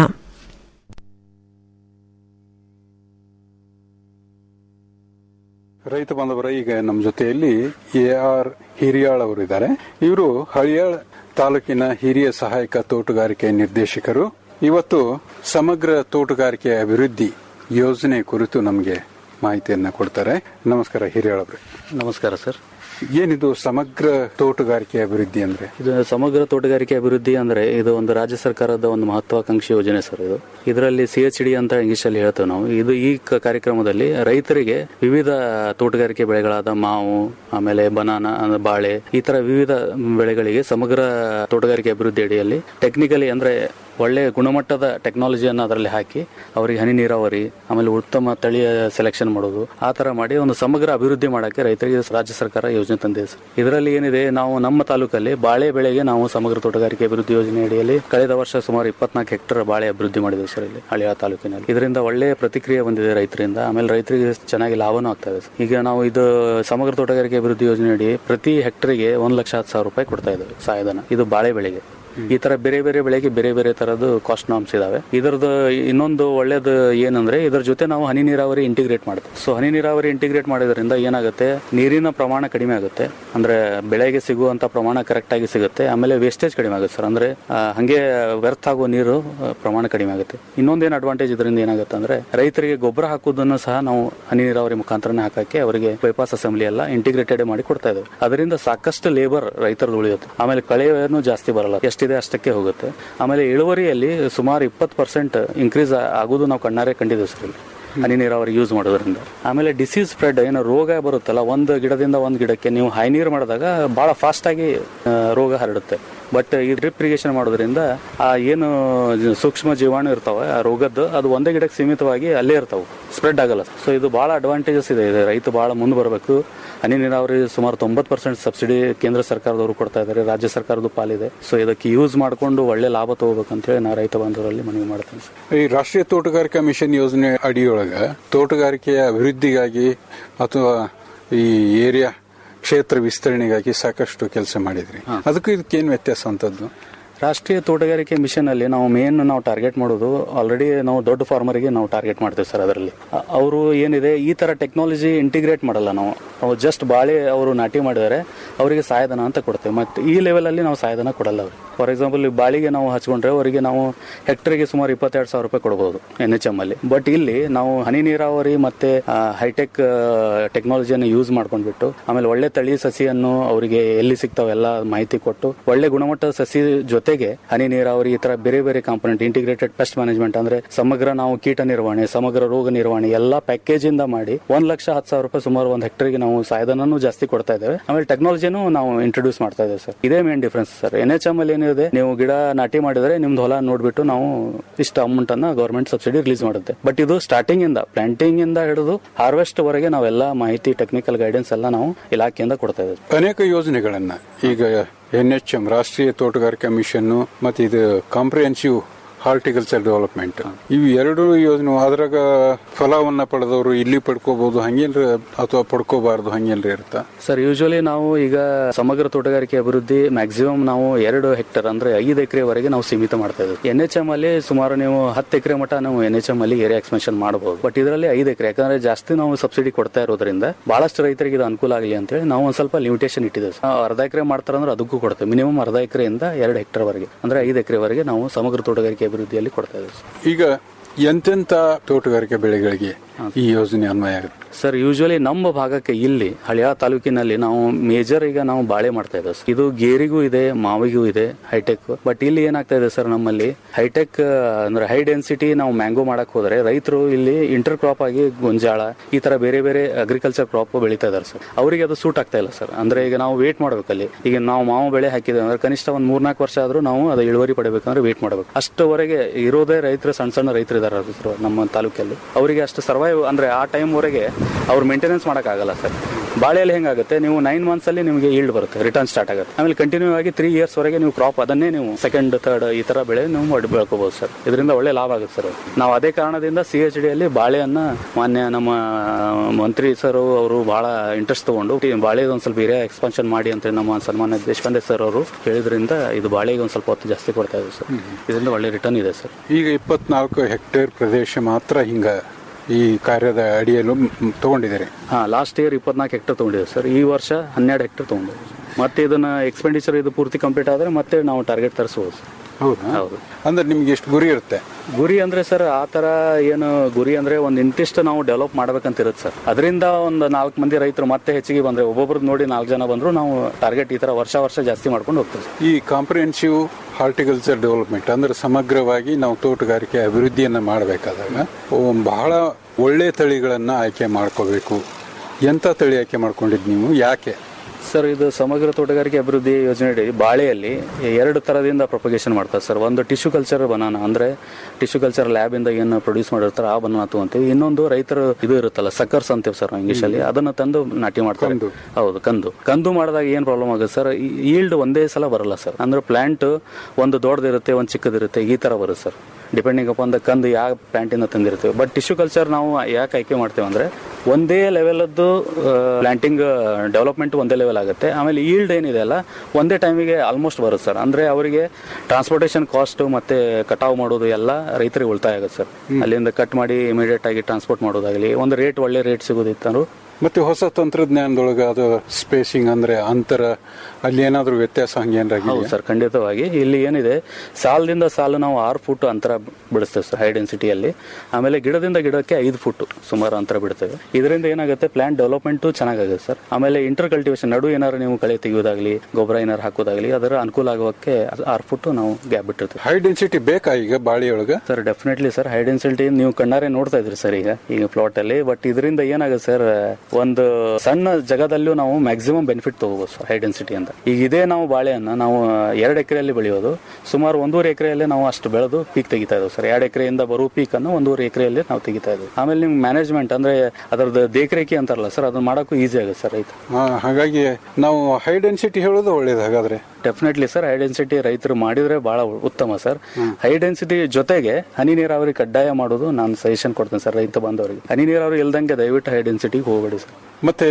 ರೈತ ಬಾಂಧವರ ಈಗ ನಮ್ಮ ಜೊತೆಯಲ್ಲಿ ಎ ಆರ್ ಹಿರಿಯಾಳ್ ಅವರಿದ್ದಾರೆ ಇವರು ಹಳಿಯಾಳ್ ತಾಲೂಕಿನ ಹಿರಿಯ ಸಹಾಯಕ ತೋಟಗಾರಿಕೆ ನಿರ್ದೇಶಕರು ಇವತ್ತು ಸಮಗ್ರ ತೋಟಗಾರಿಕೆ ಅಭಿವೃದ್ಧಿ ಯೋಜನೆ ಕುರಿತು ನಮಗೆ ಮಾಹಿತಿಯನ್ನ ಕೊಡ್ತಾರೆ ನಮಸ್ಕಾರ ಹಿರಿಯಾಳ್ ಅವರೇ ನಮಸ್ಕಾರ ಸರ್ ಏನಿದು ಸಮಗ್ರ ತೋಟಗಾರಿಕೆ ಅಭಿವೃದ್ಧಿ ಅಂದ್ರೆ ಇದು ಸಮಗ್ರ ತೋಟಗಾರಿಕೆ ಅಭಿವೃದ್ಧಿ ಅಂದ್ರೆ ಇದು ಒಂದು ರಾಜ್ಯ ಸರ್ಕಾರದ ಒಂದು ಮಹತ್ವಾಕಾಂಕ್ಷಿ ಯೋಜನೆ ಸರ್ ಇದು ಇದರಲ್ಲಿ ಸಿ ಎಚ್ ಡಿ ಅಂತ ಇಂಗ್ಲಿಷ್ ಅಲ್ಲಿ ಹೇಳ್ತೇವೆ ನಾವು ಇದು ಈ ಕ- ಕಾರ್ಯಕ್ರಮದಲ್ಲಿ ರೈತರಿಗೆ ವಿವಿಧ ತೋಟಗಾರಿಕೆ ಬೆಳೆಗಳಾದ ಮಾವು ಆಮೇಲೆ ಬನಾನಾ ಅಂದ್ರೆ ಬಾಳೆ ಈ ತರ ವಿವಿಧ ಬೆಳೆಗಳಿಗೆ ಸಮಗ್ರ ತೋಟಗಾರಿಕೆ ಅಭಿವೃದ್ಧಿ ಅಡಿಯಲ್ಲಿ ಟೆಕ್ನಿಕಲಿ ಅಂದ್ರೆ ಒಳ್ಳೆಯ ಗುಣಮಟ್ಟದ ಟೆಕ್ನಾಲಜಿಯನ್ನು ಅದರಲ್ಲಿ ಹಾಕಿ ಅವರಿಗೆ ಹನಿ ನೀರಾವರಿ ಆಮೇಲೆ ಉತ್ತಮ ತಳಿಯ ಸೆಲೆಕ್ಷನ್ ಮಾಡೋದು ಆ ತರ ಮಾಡಿ ಒಂದು ಸಮಗ್ರ ಅಭಿವೃದ್ಧಿ ಮಾಡಕ್ಕೆ ರೈತರಿಗೆ ರಾಜ್ಯ ಸರ್ಕಾರ ಯೋಜನೆ ತಂದಿದೆ ಸರ್ ಇದರಲ್ಲಿ ಏನಿದೆ ನಾವು ನಮ್ಮ ತಾಲೂಕಲ್ಲಿ ಬಾಳೆ ಬೆಳೆಗೆ ನಾವು ಸಮಗ್ರ ತೋಟಗಾರಿಕೆ ಅಭಿವೃದ್ಧಿ ಯೋಜನೆ ಅಡಿಯಲ್ಲಿ ಕಳೆದ ವರ್ಷ ಸುಮಾರು ಇಪ್ಪತ್ನಾಲ್ಕು ಹೆಕ್ಟರ್ ಬಾಳೆ ಅಭಿವೃದ್ಧಿ ಮಾಡಿದ್ದೇವೆ ಸರ್ ಇಲ್ಲಿ ಹಳಿಯ ತಾಲೂಕಿನಲ್ಲಿ ಇದರಿಂದ ಒಳ್ಳೆಯ ಪ್ರತಿಕ್ರಿಯೆ ಬಂದಿದೆ ರೈತರಿಂದ ಆಮೇಲೆ ರೈತರಿಗೆ ಚೆನ್ನಾಗಿ ಲಾಭನೂ ಆಗ್ತಾ ಇದೆ ಸರ್. ಈಗ ನಾವು ಇದು ಸಮಗ್ರ ತೋಟಗಾರಿಕೆ ಅಭಿವೃದ್ಧಿ ಯೋಜನೆ ಅಡಿ ಪ್ರತಿ ಹೆಕ್ಟರ್ಗೆ ಒಂದ್ ಲಕ್ಷ ಹತ್ತು ಸಾವಿರ ರೂಪಾಯಿ ಕೊಡ್ತಾ ಇದ್ದೇವೆ ಸಹಾಯಧನ ಇದು ಬಾಳೆ ಬೆಳೆಗೆ ಈ ತರ ಬೇರೆ ಬೇರೆ ಬೆಳೆಗೆ ಬೇರೆ ಬೇರೆ ತರದ್ದು ಕಾಸ್ಟ್ ನಾಮ್ಸ್ ಇದಾವೆ ಇದರದ್ದು ಇನ್ನೊಂದು ಒಳ್ಳೇದು ಏನಂದ್ರೆ ಇದ್ರ ಜೊತೆ ನಾವು ಹನಿ ನೀರಾವರಿ ಇಂಟಿಗ್ರೇಟ್ ಮಾಡ್ತೀವಿ ಸೊ ಹನಿ ನೀರಾವರಿ ಇಂಟಿಗ್ರೇಟ್ ಮಾಡೋದ್ರಿಂದ ಏನಾಗುತ್ತೆ ನೀರಿನ ಪ್ರಮಾಣ ಕಡಿಮೆ ಆಗುತ್ತೆ ಅಂದ್ರೆ ಬೆಳೆಗೆ ಸಿಗುವಂತ ಪ್ರಮಾಣ ಕರೆಕ್ಟ್ ಆಗಿ ಸಿಗುತ್ತೆ ಆಮೇಲೆ ವೇಸ್ಟೇಜ್ ಕಡಿಮೆ ಆಗುತ್ತೆ ಸರ್ ಅಂದ್ರೆ ಆ, ಹಂಗೆ ವ್ಯರ್ಥ ಆಗುವ ನೀರು ಆ, ಪ್ರಮಾಣ ಕಡಿಮೆ ಆಗುತ್ತೆ ಇನ್ನೊಂದೇನು ಅಡ್ವಾಂಟೇಜ್ ಇದರಿಂದ ಏನಾಗುತ್ತೆ ಅಂದ್ರೆ ರೈತರಿಗೆ ಗೊಬ್ಬರ ಹಾಕೋದನ್ನು ಸಹ ನಾವು ಹನಿ ನೀರಾವರಿ ಮುಖಾಂತರನೇ ಹಾಕಕ್ಕೆ ಅವರಿಗೆ ಬೈಪಾಸ್ ಅಸೆಂಬ್ಲಿ ಎಲ್ಲ ಇಂಟಿಗ್ರೇಟೆಡ್ ಮಾಡಿ ಕೊಡ್ತಾ ಇದ್ದೇವೆ ಅದರಿಂದ ಸಾಕಷ್ಟು ಲೇಬರ್ ರೈತರದ್ದು ಉಳಿಯುತ್ತೆ ಆಮೇಲೆ ಕಳೆಯನ್ನು ಜಾಸ್ತಿ ಬರಲ್ಲ ಎಷ್ಟಿದೆ ಅಷ್ಟಕ್ಕೆ ಹೋಗುತ್ತೆ ಆಮೇಲೆ ಇಳುವರಿಯಲ್ಲಿ ಸುಮಾರು ಇಪ್ಪತ್ತು ಪರ್ಸೆಂಟ್ ಇನ್ಕ್ರೀಸ್ ಆಗೋದು ನಾವು ಕಣ್ಣಾರೆ ಕಂಡಿದ್ದೇವೆ ಸರ್ ಇಲ್ಲಿ. ಹನಿ ನೀರಾವರಿ ಯೂಸ್ ಮಾಡೋದ್ರಿಂದ ಆಮೇಲೆ ಡಿಸೀಸ್ ಸ್ಪ್ರೆಡ್ ಏನೋ ರೋಗ ಬರುತ್ತಲ್ಲ ಒಂದು ಗಿಡದಿಂದ ಒಂದು ಗಿಡಕ್ಕೆ ನೀವು ಹೈ ನೀರು ಮಾಡಿದಾಗ ಬಹಳ ಫಾಸ್ಟ್ ಆಗಿ ಆ, ರೋಗ ಹರಡುತ್ತೆ ಬಟ್ ಈ ಡ್ರಿಪ್ ಇರಿಗೇಷನ್ ಮಾಡೋದ್ರಿಂದ ಆ ಏನು ಸೂಕ್ಷ್ಮ ಜೀವಾಣು ಇರ್ತಾವೆ ಆ ರೋಗದ್ದು ಅದು ಒಂದೇ ಗಿಡಕ್ಕೆ ಸೀಮಿತವಾಗಿ ಅಲ್ಲೇ ಇರ್ತಾವೆ ಸ್ಪ್ರೆಡ್ ಆಗಲ್ಲ ಸೊ ಇದು ಬಹಳ ಅಡ್ವಾಂಟೇಜಸ್ ಇದೆ ಇದು ರೈತ ಬಹಳ ಮುಂದೆ ಬರಬೇಕು ಹನಿ ನೀರಾವರಿ ಸುಮಾರು ತೊಂಬತ್ತು ಪರ್ಸೆಂಟ್ ಸಬ್ಸಿಡಿ ಕೇಂದ್ರ ಸರ್ಕಾರದವರು ಕೊಡ್ತಾ ಇದ್ದಾರೆ ರಾಜ್ಯ ಸರ್ಕಾರದ ಪಾಲಿದೆ ಸೊ ಇದಕ್ಕೆ ಯೂಸ್ ಮಾಡಿಕೊಂಡು ಒಳ್ಳೆ ಲಾಭ ತಗೋಬೇಕು ಅಂತ ಹೇಳಿ ನಾವು ರೈತ ಬಾಂಧವರಲ್ಲಿ ಮನವಿ ಮಾಡ್ತೇನೆ ಸರ್ ಈ ರಾಷ್ಟ್ರೀಯ ತೋಟಗಾರಿಕಾ ಮಿಷನ್ ಯೋಜನೆ ಅಡಿಯೊಳಗ ತೋಟಗಾರಿಕೆಯ ಅಭಿವೃದ್ಧಿಗಾಗಿ ಅಥವಾ ಈ ಏರಿಯಾ ಕ್ಷೇತ್ರ ವಿಸ್ತರಣೆಗಾಗಿ ಸಾಕಷ್ಟು ಕೆಲಸ ಮಾಡಿದ್ರಿ ಅದಕ್ಕೂ ಇದಕ್ಕೇನು ವ್ಯತ್ಯಾಸ ಅಂತದ್ದು ರಾಷ್ಟ್ರೀಯ ತೋಟಗಾರಿಕೆ ಮಿಷನ್ ಅಲ್ಲಿ ನಾವು ಮೇನ್ ನಾವು ಟಾರ್ಗೆಟ್ ಮಾಡೋದು ಆಲ್ರೆಡಿ ನಾವು ದೊಡ್ಡ ಫಾರ್ಮರಿಗೆ ನಾವು ಟಾರ್ಗೆಟ್ ಮಾಡ್ತೇವೆ ಸರ್ ಅದರಲ್ಲಿ ಅವರು ಏನಿದೆ ಈ ತರ ಟೆಕ್ನಾಲಜಿ ಇಂಟಿಗ್ರೇಟ್ ಮಾಡಲ್ಲ ನಾವು ನಾವು ಜಸ್ಟ್ ಬಾಳೆ ಅವರು ನಾಟಿ ಮಾಡಿದರೆ ಅವರಿಗೆ ಸಹಾಯಧನ ಅಂತ ಕೊಡ್ತೇವೆ ಮತ್ತೆ ಈ ಲೆವೆಲ್ ಅಲ್ಲಿ ನಾವು ಸಹಾಯಧನ ಕೊಡಲ್ಲ ಅವ್ರಿಗೆ ಫಾರ್ ಎಕ್ಸಾಂಪಲ್ ಬಾಳಿಗೆ ನಾವು ಹಚ್ಕೊಂಡ್ರೆ ಅವರಿಗೆ ನಾವು ಹೆಕ್ಟರ್ಗೆ ಸುಮಾರು ಇಪ್ಪತ್ತೆರಡು ಸಾವಿರ ರೂಪಾಯಿ ಕೊಡಬಹುದು ಎನ್ ಎಚ್ ಎಂ ಅಲ್ಲಿ ಬಟ್ ಇಲ್ಲಿ ನಾವು ಹನಿ ನೀರಾವರಿ ಮತ್ತೆ ಹೈಟೆಕ್ ಟೆಕ್ನಾಲಜಿಯನ್ನು ಯೂಸ್ ಮಾಡ್ಕೊಂಡ್ಬಿಟ್ಟು ಆಮೇಲೆ ಒಳ್ಳೆ ತಳಿ ಸಸಿಯನ್ನು ಅವರಿಗೆ ಎಲ್ಲಿ ಸಿಗ್ತಾವೆಲ್ಲ ಮಾಹಿತಿ ಕೊಟ್ಟು ಒಳ್ಳೆ ಗುಣಮಟ್ಟದ ಸಸಿ ಜೊತೆಗೆ ಹನಿ ನೀರಾವರಿ ಈ ತರ ಬೇರೆ ಬೇರೆ ಕಾಂಪೊನೆಂಟ್ ಇಂಟಿಗ್ರೇಟೆಡ್ ಪೆಸ್ಟ್ ಮ್ಯಾನೇಜ್ಮೆಂಟ್ ಅಂದ್ರೆ ಸಮಗ್ರ ನಾವು ಕೀಟ ನಿರ್ವಹಣೆ ಸಮಗ್ರ ರೋಗ ನಿರ್ವಹಣೆ ಎಲ್ಲಾ ಪ್ಯಾಕೇಜ್ ಇಂದ ಮಾಡಿ ಒಂದ್ ಲಕ್ಷ ಹತ್ತು ಸಾವಿರ ರೂಪಾಯಿ ಸುಮಾರು ಒಂದ್ ಹೆಕ್ಟರ್ಗೆ ನಾವು ಸಾಯಧನನು ಜಾಸ್ತಿ ಕೊಡ್ತಾ ಇದ್ದೇವೆ ಆಮೇಲೆ ಟೆಕ್ನಾಲಜಿನೂ ನಾವು ಇಂಟ್ರೊಡ್ಯೂಸ್ ಮಾಡ್ತಾ ಇದ್ದೇವೆ ಸರ್ ಇದೇ main difference sir N H M ಅಲ್ಲಿ ಏನಿದೆ ನೀವು ಗಿಡ ನಾಟಿ ಮಾಡಿದ್ರೆ ನಿಮ್ದು ಹೊಲ ನೋಡ್ಬಿಟ್ಟು ನಾವು ಇಷ್ಟು ಅಮೌಂಟ್ ಅನ್ನ ಗವರ್ಮೆಂಟ್ ಸಬ್ಸಿಡಿ ರಿಲೀಸ್ ಮಾಡುತ್ತೆ ಬಟ್ ಇದು ಸ್ಟಾರ್ಟಿಂಗ್ ಇಂದ ಪ್ಲಾಂಟಿಂಗ್ ಇಂದ ಹಿಡಿದು ಹಾರ್ವೆಸ್ಟ್ ವರೆಗೆ ನಾವೆಲ್ಲ ಮಾಹಿತಿ ಟೆಕ್ನಿಕಲ್ ಗೈಡೆನ್ಸ್ ಎಲ್ಲ ನಾವು ಇಲಾಖೆಯಿಂದ ಕೊಡ್ತಾ ಇದ್ದೇವೆ ಅನೇಕ ಯೋಜನೆಗಳನ್ನ ಈಗ ಎನ್ ಎಚ್ ಎಂ ರಾಷ್ಟ್ರೀಯ ತೋಟಗಾರಿಕಾ ಮಿಷನ್ ಮತ್ತೆ ಇದು ಕಾಂಪ್ರಿಹೆನ್ಸಿವ್ ಹಾರ್ಟಿಕಲ್ಚರ್ ಡೆವಲಪ್ಮೆಂಟ್ ಇವು ಎರಡು ಯೋಜನೆ ಅದ್ರಾಗ ಫಲವನ್ನ ಪಡೆದವರು ಇಲ್ಲಿ ಪಡ್ಕೋಬಹುದು ಹಂಗೇನ್ರಿ ಅಥವಾ ಪಡ್ಕೋಬಾರದು ಹಂಗೇನ್ರಿ ಇರುತ್ತಾ ಸರ್ ಯೂಶಲಿ ನಾವು ಈಗ ಸಮಗ್ರ ತೋಟಗಾರಿಕೆ ಅಭಿವೃದ್ಧಿ ಮ್ಯಾಕ್ಸಿಮಮ್ ನಾವು ಎರಡು ಹೆಕ್ಟರ್ ಅಂದ್ರೆ ಐದು ಎಕರೆವರೆಗೆ ನಾವು ಸೀಮಿತ ಮಾಡ್ತಾ ಇದ್ದೀವಿ ಎನ್ ಎಚ್ ಎಂ ಅಲ್ಲಿ ಸುಮಾರು ನೀವು ಹತ್ತು ಎಕರೆ ಮಟ್ಟ ನಾವು ಎನ್ ಎಚ್ ಎಂ ಅಲ್ಲಿ ಏರಿಯಾ ಎಕ್ಸ್ಪೆನ್ಷನ್ ಮಾಡಬಹುದು ಬಟ್ ಇದರಲ್ಲಿ ಐದು ಎಕರೆ ಯಾಕಂದ್ರೆ ಜಾಸ್ತಿ ನಾವು ಸಬ್ಸಿಡಿ ಕೊಡ್ತಾ ಇರೋದ್ರಿಂದ ಬಹಳಷ್ಟು ರೈತರಿಗೆ ಇದು ಅನುಕೂಲ ಆಗಲಿ ಅಂತ ಹೇಳಿ ನಾವು ಒಂದ್ ಸ್ವಲ್ಪ ಲಿಮಿಟೇಷನ್ ಇಟ್ಟಿದ್ದೇವೆ ಸರ್. ಅರ್ಧ ಎಕರೆ ಮಾಡ್ತಾರಂದ್ರೆ ಅದಕ್ಕೂ ಕೊಡ್ತೇವೆ ಮಿನಿಮಮ್ ಅರ್ಧ ಎಕರೆಯಿಂದ ಎರಡು ಹೆಕ್ಟರ್ ವರೆಗೆ ಅಂದ್ರೆ ಐದು ಎಕರೆವರೆಗೆ ನಾವು ಸಮಗ್ರ ತೋಟಗಾರಿಕೆ ಅಭಿವೃದ್ಧಿಯಲ್ಲಿ ಕೊಡ್ತಾ ಇದ್ದೇವೆ ಸರ್. ಈಗ ಎಂತೆಂತ ತೋಟಗಾರಿಕೆ ಬೆಳೆಗಳಿಗೆ ಈ ಯೋಜನೆ ಅನ್ವಯ ಆಗುತ್ತೆ ಸರ್ ಯೂಶಲಿ ನಮ್ಮ ಭಾಗಕ್ಕೆ ಇಲ್ಲಿ ಹಳಿಯ ತಾಲೂಕಿನಲ್ಲಿ ನಾವು ಮೇಜರ್ ಈಗ ನಾವು ಬಾಳೆ ಮಾಡ್ತಾ ಇದ್ದೇವೆ ಸರ್. ಇದು ಗೇರಿಗೂ ಇದೆ ಮಾವಿಗೂ ಇದೆ ಹೈಟೆಕ್ ಬಟ್ ಇಲ್ಲಿ ಏನಾಗ್ತಾ ಇದೆ ಸರ್ ನಮ್ಮಲ್ಲಿ ಹೈಟೆಕ್ ಅಂದ್ರೆ ಹೈ ಡೆನ್ಸಿಟಿ ನಾವು ಮ್ಯಾಂಗೋ ಮಾಡಕ್ ಹೋದ್ರೆ ರೈತರು ಇಲ್ಲಿ ಇಂಟರ್ ಕ್ರಾಪ್ ಆಗಿ ಗೊಂಜಾಳ ಈ ತರ ಬೇರೆ ಬೇರೆ ಅಗ್ರಿಕಲ್ಚರ್ ಕ್ರಾಪ್ ಬೆಳೀತಾ ಇದಾರೆ ಸರ್ ಅವರಿಗೆ ಅದು ಸೂಟ್ ಆಗ್ತಾ ಇಲ್ಲ ಸರ್ ಅಂದ್ರೆ ಈಗ ನಾವು ವೇಟ್ ಮಾಡ್ಬೇಕಲ್ಲಿ ಈಗ ನಾವು ಮಾವು ಬೆಳೆ ಹಾಕಿದ್ದೇವೆ ಅಂದ್ರೆ ಕನಿಷ್ಠ ಒಂದ್ ಮೂರ್ನಾಲ್ಕು ವರ್ಷ ಆದ್ರೂ ನಾವು ಅದು ಇಳುವರಿ ಪಡಿಬೇಕಂದ್ರೆ ವೇಟ್ ಮಾಡ್ಬೇಕು ಅಷ್ಟವರೆಗೆ ಇರೋದೇ ರೈತರು ಸಣ್ಣ ಸಣ್ಣ ರೈತರು ಇದಾರೆ ಸರ್ ನಮ್ಮ ತಾಲೂಕಲ್ಲಿ ಅವರಿಗೆ ಅಷ್ಟು ಸರ್ವೈವ್ ಅಂದ್ರೆ ಆ ಟೈಮ್ ವರೆಗೆ ಅವ್ರು ಮೇಂಟೆನೆನ್ಸ್ ಮಾಡಕ್ ಆಗಲ್ಲ ಸರ್ ಬಾಳೆಯಲ್ಲಿ ಹೆಂಗಾಗುತ್ತೆ ನೀವು ನೈನ್ ಮಂತ್ಸ್ ಅಲ್ಲಿ ನಿಮಗೆ ಈಲ್ಡ್ ಬರುತ್ತೆ ರಿಟರ್ನ್ ಸ್ಟಾರ್ಟ್ ಆಗುತ್ತೆ ಆಮೇಲೆ ಕಂಟಿನ್ಯೂ ಆಗಿ ತ್ರೀ ಇಯರ್ಸ್ ವರೆಗೆ ನೀವು ಕ್ರಾಪ್ ಅದನ್ನೇ ನೀವು ಸೆಕೆಂಡ್ ಥರ್ಡ್ ಈ ತರ ಬೆಳೆ ನೀವು ಮಾಡಿ ಬೆಳ್ಕೋಬಹುದು ಸರ್ ಇದರಿಂದ ಒಳ್ಳೆ ಲಾಭ ಆಗುತ್ತೆ ಸರ್ ನಾವು ಅದೇ ಕಾರಣದಿಂದ ಸಿ ಎಚ್ ಡಿ ಅಲ್ಲಿ ಬಾಳೆಯನ್ನ ಮಾನ್ಯ ನಮ್ಮ ಮಂತ್ರಿ ಸರ್ ಅವರು ಬಹಳ ಇಂಟ್ರೆಸ್ಟ್ ತಗೊಂಡು ಈ ಬಾಳೆಗೆ ಒಂದ್ ಸ್ವಲ್ಪ ಏರಿಯಾ ಎಕ್ಸ್ಪಾನ್ಷನ್ ಮಾಡಿ ಅಂತ ನಮ್ಮ ಸನ್ಮಾನ್ಯ ದೇಶಪಾಂಡೆ ಸರ್ ಅವರು ಹೇಳಿದ್ರಿಂದ ಇದು ಬಾಳೆಗೆ ಒಂದ್ ಸ್ವಲ್ಪ ಹೊತ್ತು ಜಾಸ್ತಿ ಕೊಡ್ತಾ ಇದೆ ಸರ್ ಇದರಿಂದ ಒಳ್ಳೆ ರಿಟರ್ನ್ ಇದೆ ಸರ್ ಈಗ ಇಪ್ಪತ್ನಾಲ್ಕು ಹೆಕ್ಟೇರ್ ಪ್ರದೇಶ ಮಾತ್ರ ಹಿಂಗ ಈ ಕಾರ್ಯದ ಅಡಿಯಲ್ಲೂ ಮ್- ತಗೊಂಡಿದ್ದಾರೆ ಹಾ ಲಾಸ್ಟ್ ಇಯರ್ ಇಪ್ಪತ್ನಾಲ್ಕು ಹೆಕ್ಟರ್ ತಗೊಂಡಿದೆ ಸರ್ ಈ ವರ್ಷ ಹನ್ನೆರಡು ಹೆಕ್ಟರ್ ತಗೊಂಡಿದೆ ಮತ್ತೆ ಇದನ್ನ ಎಕ್ಸ್ಪೆಂಡಿಚರ್ ಇದು ಪೂರ್ತಿ ಕಂಪ್ಲೀಟ್ ಆದ್ರೆ ಮತ್ತೆ ನಾವು ಟಾರ್ಗೆಟ್ ತರಿಸಬಹುದು ಸರ್ ಹೌದಾ ಹೌದು ಅಂದ್ರೆ ನಿಮ್ಗೆ ಎಷ್ಟು ಗುರಿ ಇರುತ್ತೆ ಗುರಿ ಅಂದ್ರೆ ಸರ್ ಆ ತರ ಏನು ಗುರಿ ಅಂದ್ರೆ ಒಂದ್ ಇಂಟ್ರೆಸ್ಟ್ ನಾವು ಡೆವಲಪ್ ಮಾಡ್ಬೇಕಂತ ಇರುತ್ತೆ ಸರ್ ಅದರಿಂದ ಒಂದು ನಾಲ್ಕು ಮಂದಿ ರೈತರು ಮತ್ತೆ ಹೆಚ್ಚಿಗೆ ಬಂದ್ರೆ ಒಬ್ಬೊಬ್ರದ್ದು ನೋಡಿ ನಾಲ್ಕು ಜನ ಬಂದ್ರು ನಾವು ಟಾರ್ಗೆಟ್ ಈ ತರ ವರ್ಷ ವರ್ಷ ಜಾಸ್ತಿ ಮಾಡ್ಕೊಂಡು ಹೋಗ್ತೀವಿ ಸರ್ ಈ ಕಾಂಪ್ರಿಹೆನ್ಸಿವ್ ಹಾರ್ಟಿಕಲ್ಚರ್ ಡೆವಲಪ್ಮೆಂಟ್ ಅಂದ್ರೆ ಸಮಗ್ರವಾಗಿ ನಾವು ತೋಟಗಾರಿಕೆ ಅಭಿವೃದ್ಧಿಯನ್ನ ಮಾಡಬೇಕಾದಾಗ ಬಹಳ ಒಳ್ಳೆ ತಳಿಗಳನ್ನ ಆಯ್ಕೆ ಮಾಡ್ಕೋಬೇಕು ಎಂತ ತಳಿ ಆಯ್ಕೆ ಮಾಡ್ಕೊಂಡಿದ್ ನೀವು ಯಾಕೆ ಸರ್ ಇದು ಸಮಗ್ರ ತೋಟಗಾರಿಕೆ ಅಭಿವೃದ್ಧಿ ಯೋಜನೆ ಬಾಳೆಯಲ್ಲಿ ಎರಡು ತರದಿಂದ ಪ್ರೊಪಗೇಷನ್ ಮಾಡ್ತಾರೆ ಸರ್ ಒಂದು ಟಿಶ್ಯೂ ಕಲ್ಚರ್ ಬನಾನ ಅಂದ್ರೆ ಟಿಶ್ಯೂ ಕಲ್ಚರ್ ಲ್ಯಾಬ್ ಇಂದ ಏನು ಪ್ರೊಡ್ಯೂಸ್ ಮಾಡಿರ್ತಾರೆ ಆ ಬನಾನ ತಗೊಂತೀವಿ ಇನ್ನೊಂದು ರೈತರು ಇದು ಇರುತ್ತಲ್ಲ ಸಕ್ಕರ್ಸ್ ಅಂತೀವಿ ಸರ್ ಇಂಗ್ಲಿಷ್ ಅಲ್ಲಿ ಅದನ್ನ ತಂದು ನಾಟಿ ಮಾಡ್ತಾರೆ ಹೌದು ಕಂದು ಕಂದು ಮಾಡಿದಾಗ ಏನ್ ಪ್ರಾಬ್ಲಮ್ ಆಗುತ್ತೆ ಸರ್ ಈಲ್ಡ್ ಒಂದೇ ಸಲ ಬರಲ್ಲ ಸರ್ ಅಂದ್ರೆ ಪ್ಲಾಂಟ್ ಒಂದು ದೊಡ್ಡದಿರುತ್ತೆ ಒಂದು ಚಿಕ್ಕದಿರುತ್ತೆ ಈ ತರ ಬರುತ್ತೆ ಸರ್ ಡಿಪೆಂಡಿಂಗ್ ಅಪಾನ್ ದ ಕಂದು ಯಾವ ಪ್ಲಾಂಟಿಂದ ತಂದಿರ್ತೀವಿ ಬಟ್ ಟಿಶ್ಯೂ ಕಲ್ಚರ್ ನಾವು ಯಾಕೆ ಆಯ್ಕೆ ಮಾಡ್ತೇವೆ ಅಂದ್ರೆ ಒಂದೇ ಲೆವೆಲದ್ದು ಪ್ಲಾಂಟಿಂಗ್ ಡೆವಲಪ್ಮೆಂಟ್ ಒಂದೇ ಲೆವೆಲ್ ಆಗುತ್ತೆ ಆಮೇಲೆ ಈಲ್ಡ್ ಏನಿದೆ ಅಲ್ಲ ಒಂದೇ ಟೈಮಿಗೆ ಆಲ್ಮೋಸ್ಟ್ ಬರುತ್ತೆ ಸರ್ ಅಂದ್ರೆ ಅವರಿಗೆ ಟ್ರಾನ್ಸ್ಪೋರ್ಟೇಷನ್ ಕಾಸ್ಟ್ ಮತ್ತೆ ಕಟಾವ್ ಮಾಡೋದು ಎಲ್ಲ ರೈತರಿಗೆ ಉಳಿತಾಯ ಆಗುತ್ತೆ ಸರ್ ಅಲ್ಲಿಂದ ಕಟ್ ಮಾಡಿ ಇಮಿಡಿಯೇಟ್ ಆಗಿ ಟ್ರಾನ್ಸ್ಪೋರ್ಟ್ ಮಾಡೋದಾಗಲಿ ಒಂದು ರೇಟ್ ಒಳ್ಳೆ ರೇಟ್ ಸಿಗೋದಿತ್ತಂದ್ರು ಮತ್ತೆ ಹೊಸ ತಂತ್ರಜ್ಞಾನದೊಳಗೆ ಅದು ಸ್ಪೇಸಿಂಗ್ ಅಂದ್ರೆ ಅಂತರ ಅಲ್ಲಿ ಏನಾದ್ರೂ ವ್ಯತ್ಯಾಸ ಹಂಗೇನಾರ ಹೌದು ಸರ್ ಖಂಡಿತವಾಗಿ ಇಲ್ಲಿ ಏನಿದೆ ಸಾಲದಿಂದ ಸಾಲು ನಾವು ಆರು ಫುಟ್ ಅಂತರ ಬಿಡಿಸ್ತೇವೆ ಸರ್ ಹೈ ಡೆನ್ಸಿಟಿಯಲ್ಲಿ ಆಮೇಲೆ ಗಿಡದಿಂದ ಗಿಡಕ್ಕೆ ಐದು ಫುಟ್ ಸುಮಾರು ಅಂತರ ಬಿಡ್ತೇವೆ ಇದರಿಂದ ಏನಾಗುತ್ತೆ ಪ್ಲಾಂಟ್ ಡೆವಲಪ್ಮೆಂಟ್ ಚೆನ್ನಾಗುತ್ತೆ ಸರ್ ಆಮೇಲೆ ಇಂಟರ್ ಕಲ್ಟಿವೇಶನ್ ನಡು ಏನಾದ್ರು ನೀವು ಕಳೆ ತೆಗೆಯೋದಾಗ್ಲಿ ಗೊಬ್ಬರ ಏನಾರು ಹಾಕೋದಾಗ್ಲಿ ಅದರ ಅನುಕೂಲ ಆಗೋಕ್ಕೆ ಆರು ಫುಟ್ ನಾವು ಗ್ಯಾಪ್ ಬಿಟ್ಟಿರ್ತೀವಿ ಹೈ ಡೆನ್ಸಿಟಿ ಬೇಕಾ ಈಗ ಬಾಳಿಯೊಳಗ sir definitely sir high density ನೀವು ಕಣ್ಣಾರೆ ನೋಡ್ತಾ ಇದ್ರಿ ಸರ್ ಈಗ ಈಗ ಪ್ಲಾಟ್ ಅಲ್ಲಿ ಬಟ್ ಇದರಿಂದ ಏನಾಗುತ್ತೆ ಸರ್ ಒಂದು ಸಣ್ಣ ಜಗದಲ್ಲೂ ನಾವು ಮ್ಯಾಕ್ಸಿಮಮ್ ಬೆನಿಫಿಟ್ ತಗೋಬಹುದು ಸರ್ ಹೈ ಡೆನ್ಸಿಟಿ ಅಂತ ಈಗ ಇದೇ ನಾವು ಬಾಳೆಯನ್ನ ನಾವು ಎರಡು ಎಕರೆಯಲ್ಲಿ ಬೆಳೆಯೋದು ಸುಮಾರು ಒಂದೂವರೆ ಎಕರೆಯಲ್ಲಿ ನಾವು ಅಷ್ಟು ಬೆಳೆದು ಪೀಕ್ ತೆಗಿತಾ ಇದ್ದೇವೆ ಸರ್ ಎರಡು ಎಕರೆಯಿಂದ ಬರೋ ಪೀಕ್ ಅನ್ನು ಒಂದೂವರೆ ಎಕರೆಯಲ್ಲಿ ನಾವು ತೆಗಿತಾ ಇದ್ದೇವೆ ಆಮೇಲೆ ನಿಮ್ಗೆ ಮ್ಯಾನೇಜ್ಮೆಂಟ್ ಅಂದ್ರೆ ಅದರದ್ದು ದೇಖರೇಖೆ ಅಂತಾರಲ್ಲ ಸರ್ ಅದನ್ನ ಮಾಡೋಕ್ಕೂ ಈಸಿ ಆಗುತ್ತೆ ಸರ್ ರೈತ ಆ, ಹಾಗಾಗಿ ನಾವು ಹೈ ಡೆನ್ಸಿಟಿ ಹೇಳೋದು ಒಳ್ಳೇದು ಹಾಗಾದ್ರೆ ಡೆಫಿನೆಟ್ಲಿ ಸರ್ ಹೈ ಡೆನ್ಸಿಟಿ ರೈತರು ಮಾಡಿದ್ರೆ ಬಹಳ ಉತ್ತಮ ಸರ್ ಹೈ ಡೆನ್ಸಿಟಿ ಜೊತೆಗೆ ಹನಿ ನೀರಾವರಿ ಕಡ್ಡಾಯ ಮಾಡೋದು ನಾನು ಸಜೆಷನ್ ಕೊಡ್ತೇನೆ ಸರ್ ರೈತ ಬಾಂಧವರಿಗೆ ಹನಿ ನೀರಾವರಿ ಇಲ್ದಂಗೆ ದಯವಿಟ್ಟು ಹೈ ಡೆನ್ಸಿಟಿಗೆ ಹೋಗಬೇಡಿ ಸರ್ ಮತ್ತೆ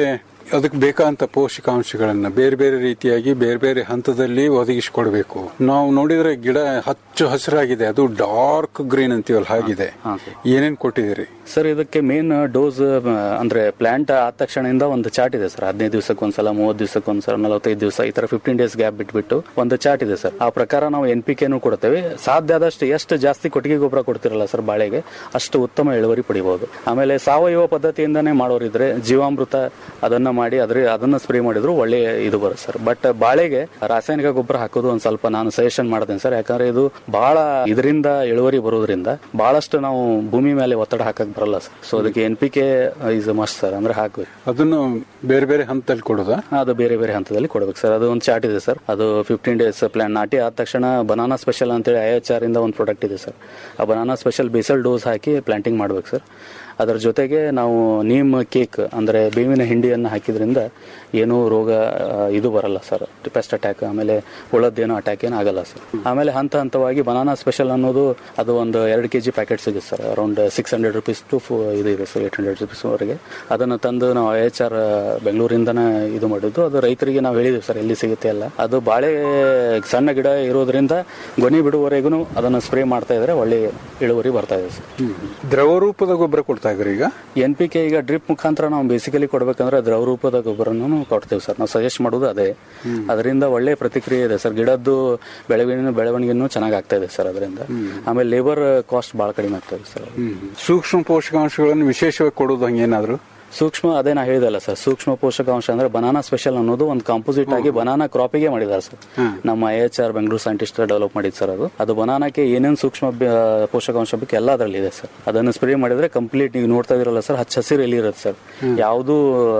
ಅದಕ್ಕೆ ಬೇಕಾದಂತ ಪೋಷಕಾಂಶಗಳನ್ನ ಬೇರೆ ಬೇರೆ ರೀತಿಯಾಗಿ ಬೇರೆ ಬೇರೆ ಹಂತದಲ್ಲಿ ಒದಗಿಸಿಕೊಡ್ಬೇಕು ನಾವು ನೋಡಿದ್ರೆ ಗಿಡ ಹಚ್ಚು ಹಸಿರಾಗಿದೆ ಅದು ಡಾರ್ಕ್ ಗ್ರೀನ್ ಅಂತೀವಲ್ಲ ಹಾಗಿದೆ ಏನೇನ್ ಕೊಟ್ಟಿದ್ದೀರಿ ಸರ್ ಇದಕ್ಕೆ ಮೇನ್ ಡೋಸ್ ಅಂದ್ರೆ ಪ್ಲಾಂಟ್ ಆದ ತಕ್ಷಣದಿಂದ ಒಂದು ಚಾರ್ಟ್ ಇದೆ ಸರ್ ಹದಿನೈದು ದಿವಸಕ್ಕೆ ಒಂದ್ಸಲ ಮೂವತ್ತು ದಿವಸಕ್ಕೆ ಒಂದ್ಸಲ ನಲವತ್ತೈದು ದಿವಸ ಈ ತರ ಫಿಫ್ಟೀನ್ ಡೇಸ್ ಗ್ಯಾಪ್ ಬಿಟ್ಬಿಟ್ಟು ಒಂದು ಚಾರ್ಟ್ ಇದೆ ಸರ್ ಆ ಪ್ರಕಾರ ನಾವು ಎನ್ ಪಿ ಕೆನು ಕೊಡ್ತೇವೆ ಸಾಧ್ಯ ಆದಷ್ಟು ಎಷ್ಟು ಜಾಸ್ತಿ ಕೊಟ್ಟಿಗೆ ಗೊಬ್ಬರ ಕೊಡ್ತಿರಲ್ಲ ಸರ್ ಬಾಳೆಗೆ ಅಷ್ಟು ಉತ್ತಮ ಇಳುವರಿ ಪಡಿಬಹುದು ಆಮೇಲೆ ಸಾವಯವ ಪದ್ಧತಿಯಿಂದನೇ ಮಾಡೋರಿದ್ರೆ ಜೀವಾಮೃತ ಅದನ್ನ ಮಾಡಿ ಅದ್ರ ಅದನ್ನ ಸ್ಪ್ರೇ ಮಾಡಿದ್ರು ಒಳ್ಳೆ ಇದು ಬರುತ್ತೆ ಸರ್ ಬಟ್ ಬಾಳೆಗೆ ರಾಸಾಯನಿಕ ಗೊಬ್ಬರ ಹಾಕೋದು ಒಂದ್ ಸ್ವಲ್ಪ ನಾನು ಸಜೆಷನ್ ಮಾಡ್ತೇನೆ ಸರ್ ಯಾಕಂದ್ರೆ ಇದು ಬಹಳ ಇದರಿಂದ ಇಳುವರಿ ಬರೋದ್ರಿಂದ ಬಹಳಷ್ಟು ನಾವು ಭೂಮಿ ಮೇಲೆ ಒತ್ತಡ ಹಾಕಕ್ ಬರಲ್ಲ ಸರ್ ಸೊ ಅದಕ್ಕೆ N P K is must sir ಅಂದ್ರೆ ಹಾಕ್ಬೇಕು ಅದನ್ನು ಬೇರೆ ಬೇರೆ ಹಂತದಲ್ಲಿ ಕೊಡೋದಾ ಅದು ಬೇರೆ ಬೇರೆ ಹಂತದಲ್ಲಿ ಕೊಡ್ಬೇಕು ಸರ್ ಅದು ಒಂದು ಚಾರ್ಟ್ ಇದೆ ಸರ್ ಅದು ಫಿಫ್ಟೀನ್ ಡೇಸ್ ಪ್ಲಾನ್ ನಾಟಿ ಆದ ತಕ್ಷಣ ಬನಾನಾ ಸ್ಪೆಷಲ್ ಅಂತೇಳಿ ಐ ಎಚ್ ಆರ್ ಇಂದ ಒಂದು ಪ್ರಾಡಕ್ಟ್ ಇದೆ ಸರ್ ಆ ಬನಾನಾ ಸ್ಪೆಷಲ್ ಬೇಸಲ್ ಡೋಸ್ ಹಾಕಿ ಪ್ಲಾಂಟಿಂಗ್ ಮಾಡ್ಬೇಕು ಸರ್ ಅದರ ಜೊತೆಗೆ ನಾವು ನೀಮ್ ಕೇಕ್ ಅಂದ್ರೆ ಬೇವಿನ ಹಿಂಡಿಯನ್ನು ಹಾಕಿದ್ರಿಂದ ಏನೂ ರೋಗ ಆ, ಇದು ಬರಲ್ಲ ಸರ್ ಪೆಸ್ಟ್ ಅಟ್ಯಾಕ್ ಆಮೇಲೆ ಹುಳದ್ದೇನೋ ಅಟ್ಯಾಕ್ ಏನು ಆಗಲ್ಲ ಸರ್ ಆಮೇಲೆ ಹಂತ ಹಂತವಾಗಿ ಬನಾನಾ ಸ್ಪೆಷಲ್ ಅನ್ನೋದು ಅದು ಒಂದು ಎರಡು ಕೆ ಜಿ ಪ್ಯಾಕೆಟ್ ಸಿಗುತ್ತೆ sir around six hundred rupees to ಇದು ಇದೆ ಸರ್ ಏಟ್ ಹಂಡ್ರೆಡ್ ರುಪೀಸ್ವರೆಗೆ ಅದನ್ನು ತಂದು ನಾವು ಐ ಎಚ್ ಆರ್ ಬೆಂಗಳೂರಿಂದನೇ ಇದು ಮಾಡಿದ್ದು ಅದು ರೈತರಿಗೆ ನಾವು ಹೇಳಿದ್ವಿ ಸರ್ ಎಲ್ಲಿ ಸಿಗುತ್ತೆ ಅಲ್ಲ ಅದು ಬಾಳೆ ಸಣ್ಣ ಗಿಡ ಇರೋದ್ರಿಂದ ಗೊನೆ ಬಿಡುವವರೆಗೂ ಅದನ್ನು ಸ್ಪ್ರೇ ಮಾಡ್ತಾ ಇದ್ರೆ ಒಳ್ಳೆ ಇಳುವರಿ ಬರ್ತಾ ಇದೆ ಸರ್ ದ್ರವ ರೂಪದ ಗೊಬ್ಬರ ಕೊಡ್ತಾ ಇದ್ರಿ ಈಗ ಎನ್ ಪಿ ಕೆ ಈಗ ಡ್ರಿಪ್ ಮುಖಾಂತರ ನಾವು ಬೇಸಿಕಲಿ ಕೊಡ್ಬೇಕಂದ್ರೆ ದ್ರವ ರೂಪದ ಗೊಬ್ಬರನು ಕೊಡ್ತೇವೆ ಸರ್ ನಾವು ಸಜೆಸ್ಟ್ ಮಾಡೋದು ಅದೇ ಅದರಿಂದ ಒಳ್ಳೆ ಪ್ರತಿಕ್ರಿಯೆ ಇದೆ ಸರ್ ಗಿಡದ್ದು ಬೆಳವಣಿಗೆ ಬೆಳವಣಿಗೆನೂ ಚೆನ್ನಾಗಿ ಆಗ್ತಾ ಇದೆ ಸರ್ ಅದರಿಂದ ಆಮೇಲೆ ಲೇಬರ್ ಕಾಸ್ಟ್ ಬಹಳ ಕಡಿಮೆ ಆಗ್ತಾ ಇದೆ ಸರ್ ಸೂಕ್ಷ್ಮ ಪೋಷಕಾಂಶಗಳನ್ನು ವಿಶೇಷವಾಗಿ ಕೊಡೋದು ಹಂಗೇನಾದ್ರು ಸೂಕ್ಷ್ಮ ಅದೇ ನಾ ಹೇಳಿದಲ್ಲ ಸರ್ ಸೂಕ್ಷ್ಮ ಪೋಷಕಾಂಶ ಅಂದ್ರೆ ಬನಾನಾ ಸ್ಪೆಷಲ್ ಅನ್ನೋದು ಒಂದು ಕಾಂಪೋಸಿಟ್ ಆಗಿ ಬನಾನಾ ಕ್ರಾಪಿಗೆ ಮಾಡಿದ್ದಾರೆ ಸರ್ ನಮ್ಮ I H R Bengaluru scientist develop ಮಾಡಿದ್ ಸರ್ ಅದು ಅದು ಬನಾನಾಕ್ಕೆ ಏನೇನು ಸೂಕ್ಷ್ಮ ಬ- ಪೋಷಕಾಂಶ ಬೇಕು ಎಲ್ಲ ಅದರಲ್ಲಿ ಇದೆ ಸರ್ ಅದನ್ನು ಸ್ಪ್ರೇ ಮಾಡಿದ್ರೆ ಕಂಪ್ಲೀಟ್ ನೀವು ನೋಡ್ತಾ ಇದಿರಲ್ಲ ಸರ್ ಹಚ್ಚ ಹಸಿರು ಎಲಿ ಇರುತ್ತೆ ಸರ್ ಯಾವುದೂ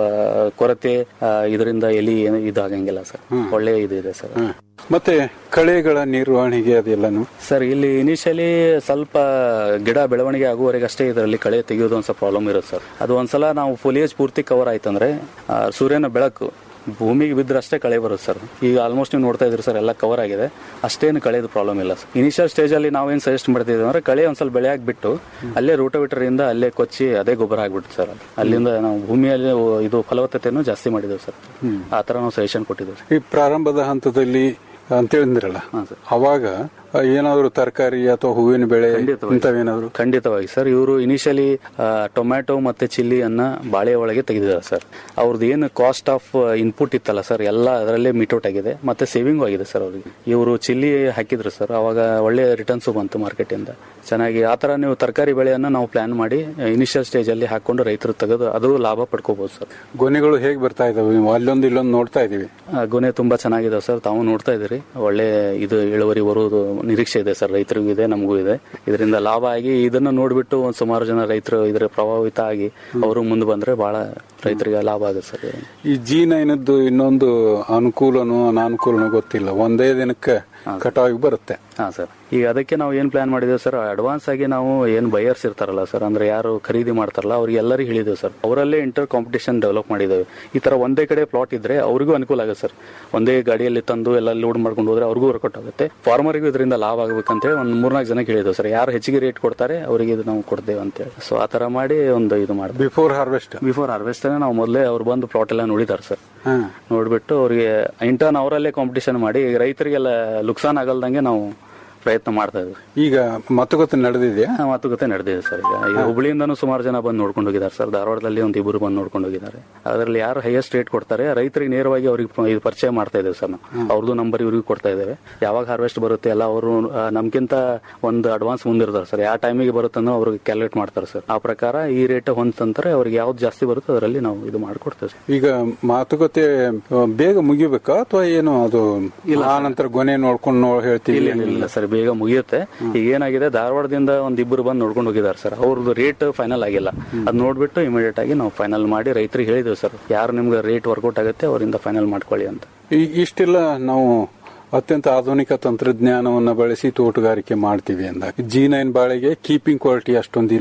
ಆ, ಕೊರತೆ ಆ, ಇದರಿಂದ ಎಲಿ ಏನು ಇದಾಗಂಗಿಲ್ಲ ಸರ್ ಒಳ್ಳೆ ಇದು ಇದೆ ಸರ್ ಮತ್ತೆ ಕಳೆಗಳ ನಿರ್ವಹಣೆಗೆ ಅದೆಲ್ಲನು ಸರ್ ಇಲ್ಲಿ ಇನಿಷಿಯಲಿ ಸ್ವಲ್ಪ ಗಿಡ ಬೆಳವಣಿಗೆ ಆಗುವವರೆಗೆ ಅಷ್ಟೇ ಇದರಲ್ಲಿ ಕಳೆ ತೆಗೆಯೋದು ಒಂದು ಸ್ವಲ್ಪ ಪ್ರಾಬ್ಲಮ್ ಇರುತ್ತೆ ಸರ್ ಅದು ಒಂದ್ಸಲ ನಾವು ಫೋಲಿಯೇಜ್ ಪೂರ್ತಿ ಕವರ್ ಆಯ್ತಂದ್ರೆ ಆ, ಸೂರ್ಯನ ಬೆಳಕು ಭೂಮಿಗೆ ಬಿದ್ದರೆ ಅಷ್ಟೇ ಕಳೆ ಬರುತ್ತೆ ಸರ್ ಈಗ ಆಲ್ಮೋಸ್ಟ್ ನೀವು ನೋಡ್ತಾ ಇದ್ರಿ ಸರ್ ಎಲ್ಲ ಕವರ್ ಆಗಿದೆ ಅಷ್ಟೇನು ಕಳೆದು ಪ್ರಾಬ್ಲಮ್ ಇಲ್ಲ ಸರ್ ಇನಿಷಿಯಲ್ ಸ್ಟೇಜ್ ಅಲ್ಲಿ ನಾವೇನು ಸಜೆಸ್ಟ್ ಮಾಡ್ತಿದ್ವಿ ಅಂದ್ರೆ ಕಳೆ ಒಂದ್ ಸ್ವಲ್ಪ ಬೆಳೆ ಬಿಟ್ಟು ಅಲ್ಲೇ ರೂಟೋವಿಟರ್ ಇಂದ ಅಲ್ಲೇ ಕೊಚ್ಚಿ ಅದೇ ಗೊಬ್ಬರ ಆಗ್ಬಿಟ್ಟು ಸರ್ ಅದು. ಅಲ್ಲಿಂದ ನಾವು ಭೂಮಿಯಲ್ಲಿ ಇದು ಫಲವತ್ತತೆಯನ್ನು ಜಾಸ್ತಿ ಮಾಡಿದ್ದೇವೆ ಸರ್ ಆ ತರ ನಾವು ಸಜೆಷನ್ ಕೊಟ್ಟಿದ್ದೇವೆ ಈ ಪ್ರಾರಂಭದ ಹಂತದಲ್ಲಿ ಅಂತ ಹೇಳಿದ್ರಲ್ಲ ಅವಾಗ ಆ, ಏನಾದ್ರು ತರಕಾರಿ ಅಥವಾ ಹೂವಿನ ಬೆಳೆ ಇಂಥವೇನಾದ್ರು ಖಂಡಿತವಾಗಿ ಸರ್ ಇವರು ಇನಿಷಿಯಲಿ ಟೊಮ್ಯಾಟೊ ಮತ್ತೆ ಚಿಲ್ಲಿಯನ್ನ ಬಾಳೆ ಒಳಗೆ ತೆಗೆದಿದ್ದಾರೆ ಸರ್ ಅವ್ರದ್ದು ಏನು ಕಾಸ್ಟ್ ಆಫ್ ಇನ್ಪುಟ್ ಇತ್ತಲ್ಲ ಸರ್ ಎಲ್ಲ ಅದರಲ್ಲೇ ಮೀಟೌಟ್ ಆಗಿದೆ ಮತ್ತೆ ಸೇವಿಂಗ್ ಆಗಿದೆ ಸರ್ ಅವ್ರಿಗೆ ಇವರು ಚಿಲ್ಲಿ ಹಾಕಿದ್ರು ಸರ್ ಅವಾಗ ಒಳ್ಳೆ ರಿಟರ್ನ್ಸ್ ಬಂತು ಮಾರ್ಕೆಟ್ ಇಂದ ಚೆನ್ನಾಗಿ ಆ ತರ ನೀವು ತರಕಾರಿ ಬೆಳೆಯನ್ನ ನಾವು ಪ್ಲಾನ್ ಮಾಡಿ ಇನಿಷಿಯಲ್ ಸ್ಟೇಜ್ ಅಲ್ಲಿ ಹಾಕೊಂಡು ರೈತರು ತೆಗೆದು ಅದು ಲಾಭ ಪಡ್ಕೋಬಹುದು ಸರ್ ಗೊನೆಗಳು ಹೇಗೆ ಬರ್ತಾ ಇದಾವೆ ಅಲ್ಲೊಂದು ಇಲ್ಲೊಂದು ನೋಡ್ತಾ ಇದೀವಿ ಆ, ಗೊನೆ ತುಂಬಾ ಚೆನ್ನಾಗಿದೆ ಸರ್ ತಾವು ನೋಡ್ತಾ ಇದ್ದೀರಿ ಒಳ್ಳೆ ಇದು ಇಳುವರಿ ಬರುವುದು ನಿರೀಕ್ಷೆ ಇದೆ ಸರ್ ರೈತರಿಗೂ ಇದೆ ನಮಗೂ ಇದೆ ಇದರಿಂದ ಲಾಭ ಆಗಿ ಇದನ್ನ ನೋಡ್ಬಿಟ್ಟು ಒಂದ್ ಸುಮಾರು ಜನ ರೈತರು ಇದರ ಪ್ರಭಾವಿತ ಆಗಿ ಅವರು ಮುಂದೆ ಬಂದ್ರೆ ಬಹಳ ರೈತರಿಗೆ ಲಾಭ ಆಗುತ್ತೆ ಸರ್ ಈ ಜಿ ನೈನದ್ದು ಇನ್ನೊಂದು ಅನುಕೂಲನೋ ಅನಾನುಕೂಲನೋ ಗೊತ್ತಿಲ್ಲ ಒಂದೇ ದಿನಕ್ಕೆ ಕಟಾವಿಗೆ ಬರುತ್ತೆ ಹಾ ಸರ್ ಈಗ ಅದಕ್ಕೆ ನಾವು ಏನ್ ಪ್ಲಾನ್ ಮಾಡಿದೇವೆ ಸರ್ ಅಡ್ವಾನ್ಸ್ ಆಗಿ ನಾವು ಏನ್ ಬಯರ್ಸ್ ಇರ್ತಾರಲ್ಲ ಸರ್ ಅಂದ್ರೆ ಯಾರು ಖರೀದಿ ಮಾಡ್ತಾರಲ್ಲ ಅವ್ರಿಗೆ ಎಲ್ಲರಿಗೂ ಹೇಳಿದೇವೆ ಸರ್ ಅವರಲ್ಲೇ ಇಂಟರ್ ಕಾಂಪಿಟೇಷನ್ ಡೆವಲಪ್ ಮಾಡಿದ್ದೇವೆ ಈ ತರ ಒಂದೇ ಕಡೆ ಪ್ಲಾಟ್ ಇದ್ರೆ ಅವ್ರಿಗೂ ಅನುಕೂಲ ಆಗುತ್ತೆ ಸರ್ ಒಂದೇ ಗಾಡಿಯಲ್ಲಿ ತಂದು ಎಲ್ಲ ಲೋಡ್ ಮಾಡ್ಕೊಂಡು ಹೋದ್ರೆ ಅವ್ರಿಗೂ ವರ್ಕೌಟ್ ಆಗುತ್ತೆ ಫಾರ್ಮರಿಗೂ ಇದರಿಂದ ಲಾಭ ಆಗ್ಬೇಕಂತೇಳಿ ಒಂದು ಮೂರ್ನಾಲ್ಕು ಜನಕ್ಕೆ ಹೇಳಿದ್ದೇವೆ ಸರ್ ಯಾರು ಹೆಚ್ಚಿಗೆ ರೇಟ್ ಕೊಡ್ತಾರೆ ಅವರಿಗೆ ಇದು ನಾವು ಕೊಡ್ತೇವೆ ಅಂತೇಳಿ ಸೊ ಆ ತರ ಮಾಡಿ ಒಂದು ಇದು ಮಾಡ್ತೀವಿ ಬಿಫೋರ್ ಹಾರ್ವೆಸ್ಟ್ ಬಿಫೋರ್ ಹಾರ್ವೆಸ್ಟ್ ನಾವು ಮೊದಲೇ ಅವ್ರು ಬಂದು ಪ್ಲಾಟ್ ಎಲ್ಲ ನೋಡಿದಾರೆ ಸರ್ ನೋಡ್ಬಿಟ್ಟು ಅವ್ರಿಗೆ ಇಂಟರ್ನ್ ಅವರಲ್ಲೇ ಕಾಂಪಿಟೇಷನ್ ಮಾಡಿ ಈಗ ರೈತರಿಗೆಲ್ಲ ಲುಕ್ಸಾನ್ ಆಗಲ್ದಂಗೆ ನಾವು ಪ್ರಯತ್ನ ಮಾಡ್ತಾ ಇದ್ವಿ ಈಗ ಮಾತುಕತೆ ನಡೆದಿದೆಯಾ ಹಾ, ಮಾತುಕತೆ ನಡೆದಿದೆ ಸರ್ ಈಗ ಈಗ ಹುಬ್ಳಿಯಿಂದನೂ ಸುಮಾರು ಜನ ಬಂದು ನೋಡ್ಕೊಂಡು ಹೋಗಿದ್ದಾರೆ ಸರ್ ಧಾರವಾಡದಲ್ಲಿ ಒಂದು ಇಬ್ಬರು ಬಂದು ನೋಡ್ಕೊಂಡು ಹೋಗಿದ್ದಾರೆ ಅದರಲ್ಲಿ ಯಾರು ಹೈಯೆಸ್ಟ್ ರೇಟ್ ಕೊಡ್ತಾರೆ ರೈತರಿಗೆ ನೇರವಾಗಿ ಅವ್ರಿಗೆ ಪ- ಇದು ಪರಿಚಯ ಮಾಡ್ತಾ ಇದ್ದೇವೆ ಸರ್ ನಾವು ಅವ್ರದ್ದು ನಂಬರ್ ಇವ್ರಿಗೂ ಕೊಡ್ತಾ ಇದ್ದೇವೆ ಯಾವಾಗ ಹಾರ್ವೆಸ್ಟ್ ಬರುತ್ತೆ ಎಲ್ಲ ಅವರು ನಮ್ಗಿಂತ ಒಂದು ಅಡ್ವಾನ್ಸ್ ಮುಂದಿರ್ತಾರೆ ಸರ್ ಯಾವ ಟೈಮಿಗೆ ಬರುತ್ತೆ ಅನ್ನೋ ಅವ್ರಿಗೆ ಕ್ಯಾಲ್ಕುಲೇಟ್ ಮಾಡ್ತಾರೆ ಸರ್ ಆ ಪ್ರಕಾರ ಈ ರೇಟ್ ಹೊಂದಂತಾರೆ ಅವ್ರಿಗೆ ಯಾವ್ದು ಜಾಸ್ತಿ ಬರುತ್ತೆ ಅದರಲ್ಲಿ ನಾವು ಇದು ಮಾಡ್ಕೊಡ್ತೇವೆ ಸರ್ ಈಗ ಮಾತುಕತೆ ಆ, ಬೇಗ ಮುಗಿಬೇಕಾ ಅಥವಾ ಏನು ಅದು ಆ ನಂತರ ಗೊನೆ ನೋಡ್ಕೊಂಡು ನೋ ಹೇಳ್ತೀವಿ ಇಲ್ಲ ಇಲ್ಲ, ಇಲ್ಲ ಸರ್ ಬೇಗ ಮುಗಿಯುತ್ತೆ ಈಗ ಏನಾಗಿದೆ ಧಾರವಾಡದಿಂದ ಒಂದ್ ಇಬ್ಬರು ಬಂದು ನೋಡ್ಕೊಂಡು ಹೋಗಿದ್ದಾರೆ ಸರ್ ಅವ್ರದ್ದು ರೇಟ್ ಫೈನಲ್ ಆಗಿಲ್ಲ ಅದ್ ನೋಡ್ಬಿಟ್ಟು ಇಮಿಡಿಯೇಟ್ ಆಗಿ ನಾವು ಫೈನಲ್ ಮಾಡಿ ರೈತರಿಗೆ ಹೇಳಿದೇವೆ ಸರ್ ಯಾರು ನಿಮ್ಗೆ ರೇಟ್ ವರ್ಕೌಟ್ ಆಗುತ್ತೆ ಅವರಿಂದ ಫೈನಲ್ ಮಾಡ್ಕೊಳ್ಳಿ ಅಂತ ಈ- ಇಷ್ಟೆಲ್ಲ ನಾವು ಅತ್ಯಂತ ಆಧುನಿಕ ತಂತ್ರಜ್ಞಾನವನ್ನ ಬಳಸಿ ತೋಟಗಾರಿಕೆ ಮಾಡ್ತೀವಿ ಅಂದಾಗ ಜಿ ನೈನ್ ಬಾಳೆಗೆ ಕೀಪಿಂಗ್ ಕ್ವಾಲಿಟಿ ಅಷ್ಟೊಂದಿಲ್ಲ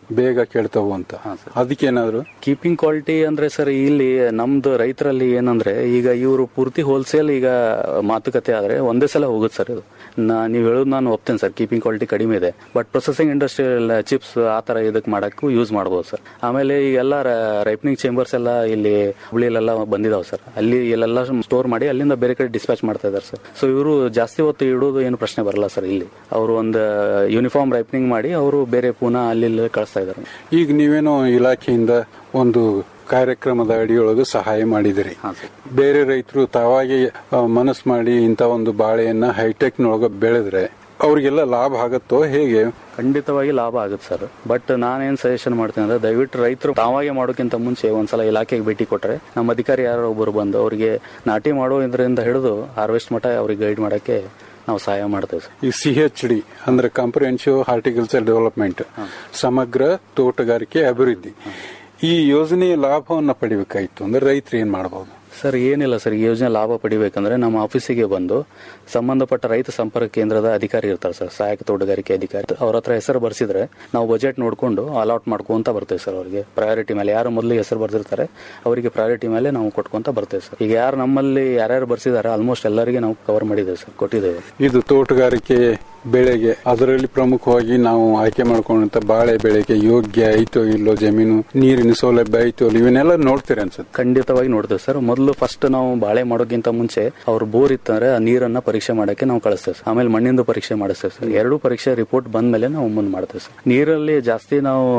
ಬೇಗ ಕೆಡ್ತಾವು ಅಂತ ಅದಕ್ಕೇನಾದ್ರು ಕೀಪಿಂಗ್ ಕ್ವಾಲಿಟಿ ಅಂದ್ರೆ ಸರ್ ಇಲ್ಲಿ ನಮ್ದು ರೈತರಲ್ಲಿ ಏನಂದ್ರೆ ಈಗ ಇವರು ಪೂರ್ತಿ ಹೋಲ್ಸೇಲ್ ಈಗ ಮಾತುಕತೆ ಆದ್ರೆ ಒಂದೇ ಸಲ ಹೋಗುತ್ತೆ ಸರ್ ಇದು ನಾ ನೀವು ಹೇಳೋದು ನಾನು ಒಪ್ತೇನೆ ಸರ್ ಕೀಪಿಂಗ್ ಕ್ವಾಲಿಟಿ ಕಡಿಮೆ ಇದೆ ಬಟ್ ಪ್ರೊಸೆಸಿಂಗ್ ಇಂಡಸ್ಟ್ರಿಯಲ್ ಚಿಪ್ಸ್ ಆ ತರ ಇದಕ್ಕೆ ಮಾಡಕ್ಕೂ ಯೂಸ್ ಮಾಡ್ಬೋದು ಸರ್ ಆಮೇಲೆ ಈಗೆಲ್ಲ ರೈಪನಿಂಗ್ ಚೇಂಬರ್ಸ್ ಎಲ್ಲ ಇಲ್ಲಿ ಹುಳಿಲೆಲ್ಲ ಬಂದಿದಾವೆ ಸರ್ ಅಲ್ಲಿ ಇಲ್ಲೆಲ್ಲ ಸ್ಟೋರ್ ಮಾಡಿ ಅಲ್ಲಿಂದ ಬೇರೆ ಕಡೆ ಡಿಸ್ಪ್ಯಾಚ್ ಮಾಡ್ತಾ ಇದಾರೆ ಸರ್ ಸೊ ಇವರು ಜಾಸ್ತಿ ಹೊತ್ತು ಇಡೋದು ಏನು ಪ್ರಶ್ನೆ ಬರಲ್ಲ ಸರ್ ಇಲ್ಲಿ ಅವರು ಒಂದು ಯೂನಿಫಾರ್ಮ್ ರೈಪನಿಂಗ್ ಮಾಡಿ ಅವರು ಬೇರೆ ಪುನಃ ಅಲ್ಲಿ ಇಲ್ಲಿ ಕಳಿಸ್ತಾ ಇದ್ದಾರೆ ಈಗ ನೀವೇನೋ ಇಲಾಖೆಯಿಂದ ಒಂದು ಕಾರ್ಯಕ್ರಮದ ಅಡಿಯೊಳಗೆ ಸಹಾಯ ಮಾಡಿದಿರಿ ಬೇರೆ ರೈತರು ತಾವಾಗಿ ಮನಸ್ಸು ಮಾಡಿ ಇಂಥ ಒಂದು ಬಾಳೆಯನ್ನ ಹೈಟೆಕ್ನೊಳಗೆ ಬೆಳೆದ್ರೆ ಅವ್ರಿಗೆಲ್ಲ ಲಾಭ ಆಗತ್ತೋ ಹೇಗೆ ಖಂಡಿತವಾಗಿ ಲಾಭ ಆಗುತ್ತೆ ಸರ್ ಬಟ್ ನಾನೇನ್ ಸಜೆಷನ್ ಮಾಡ್ತೀನಿ ಅಂದ್ರೆ ದಯವಿಟ್ಟು ರೈತರು ತಾವಾಗೆ ಮಾಡೋಕ್ಕಿಂತ ಮುಂಚೆ ಒಂದ್ಸಲ ಇಲಾಖೆಗೆ ಭೇಟಿ ಕೊಟ್ರೆ ನಮ್ಮ ಅಧಿಕಾರಿ ಯಾರೋ ಒಬ್ಬರು ಬಂದು ಅವರಿಗೆ ನಾಟಿ ಮಾಡೋ ಇದರಿಂದ ಹಿಡಿದು ಹಾರ್ವೆಸ್ಟ್ ಮಟ್ಟ ಅವ್ರಿಗೆ ಗೈಡ್ ಮಾಡಕ್ಕೆ ನಾವು ಸಹಾಯ ಮಾಡ್ತೇವೆ ಸರ್ ಈ ಸಿ ಎಚ್ ಡಿ ಅಂದ್ರೆ ಕಾಂಪ್ರಿಹೆನ್ಸಿವ್ ಹಾರ್ಟಿಕಲ್ಚರ್ ಡೆವಲಪ್ಮೆಂಟ್ ಸಮಗ್ರ ತೋಟಗಾರಿಕೆ ಅಭಿವೃದ್ಧಿ ಈ ಯೋಜನೆಯ ಲಾಭವನ್ನ ಪಡಿಬೇಕಾಯ್ತು ಅಂದ್ರೆ ರೈತರು ಏನ್ ಮಾಡಬಹುದು ಸರ್ ಏನಿಲ್ಲ ಸರ್ ಈ ಯೋಜನೆ ಲಾಭ ಪಡಿಬೇಕಂದ್ರೆ ನಮ್ಮ ಆಫೀಸಿಗೆ ಬಂದು ಸಂಬಂಧಪಟ್ಟ ರೈತ ಸಂಪರ್ಕ ಕೇಂದ್ರದ ಅಧಿಕಾರಿ ಇರ್ತಾರೆ ಸರ್ ಸಹಾಯಕ ತೋಟಗಾರಿಕೆ ಅಧಿಕಾರಿ ಅವ್ರ ಹತ್ರ ಹೆಸರು ಬರ್ಸಿದ್ರೆ ನಾವು ಬಜೆಟ್ ನೋಡ್ಕೊಂಡು ಅಲಾಟ್ ಮಾಡ್ಕೊಂತ ಬರ್ತೇವೆ ಸರ್ ಅವರಿಗೆ ಪ್ರಯಾರಿಟಿ ಮೇಲೆ ಯಾರು ಮೊದಲು ಹೆಸರು ಬರ್ದಿರ್ತಾರೆ ಅವರಿಗೆ ಪ್ರಯಾರಿಟಿ ಮೇಲೆ ನಾವು ಕೊಟ್ಕೊಂತ ಬರ್ತೇವೆ ಸರ್ ಈಗ ಯಾರು ನಮ್ಮಲ್ಲಿ ಯಾರ್ಯಾರು ಬರ್ಸಿದಾರೆ ಆಲ್ಮೋಸ್ಟ್ ಎಲ್ಲರಿಗೆ ನಾವು ಕವರ್ ಮಾಡಿದ್ದೇವೆ ಸರ್ ಕೊಟ್ಟಿದ್ದೇವೆ ಇದು ತೋಟಗಾರಿಕೆ ಬೆಳೆಗೆ ಅದರಲ್ಲಿ ಪ್ರಮುಖವಾಗಿ ನಾವು ಆಯ್ಕೆ ಮಾಡ್ಕೊಂಡಂತ ಬಾಳೆ ಬೆಳೆಗೆ ಯೋಗ್ಯ ಐತೋ ಇಲ್ಲೋ ಜಮೀನು ನೀರಿನ ಸೌಲಭ್ಯ ಐತೋ ಇಲ್ಲ ಇವನ್ನೆಲ್ಲ ನೋಡ್ತೀರಿ ಅನ್ಸುತ್ತೆ ಖಂಡಿತವಾಗಿ ನೋಡ್ತೇವೆ ಸರ್ ಮೊದಲು ಫಸ್ಟ್ ನಾವು ಬಾಳೆ ಮಾಡೋಕ್ಕಿಂತ ಮುಂಚೆ ಅವ್ರ ಬೋರ್ ಇತ್ತಂದ್ರೆ ಆ ನೀರನ್ನ ಪರೀಕ್ಷೆ ಮಾಡಕ್ಕೆ ನಾವು ಕಳಿಸ್ತೇವೆ ಸರ್ ಆಮೇಲೆ ಮಣ್ಣಿಂದು ಪರೀಕ್ಷೆ ಮಾಡಿಸ್ತೇವೆ ಸರ್ ಎರಡು ಪರೀಕ್ಷೆ ರಿಪೋರ್ಟ್ ಬಂದ ಮೇಲೆ ನಾವು ಮುಂದೆ ಮಾಡ್ತೇವೆ ಸರ್ ನೀರಲ್ಲಿ ಜಾಸ್ತಿ ನಾವು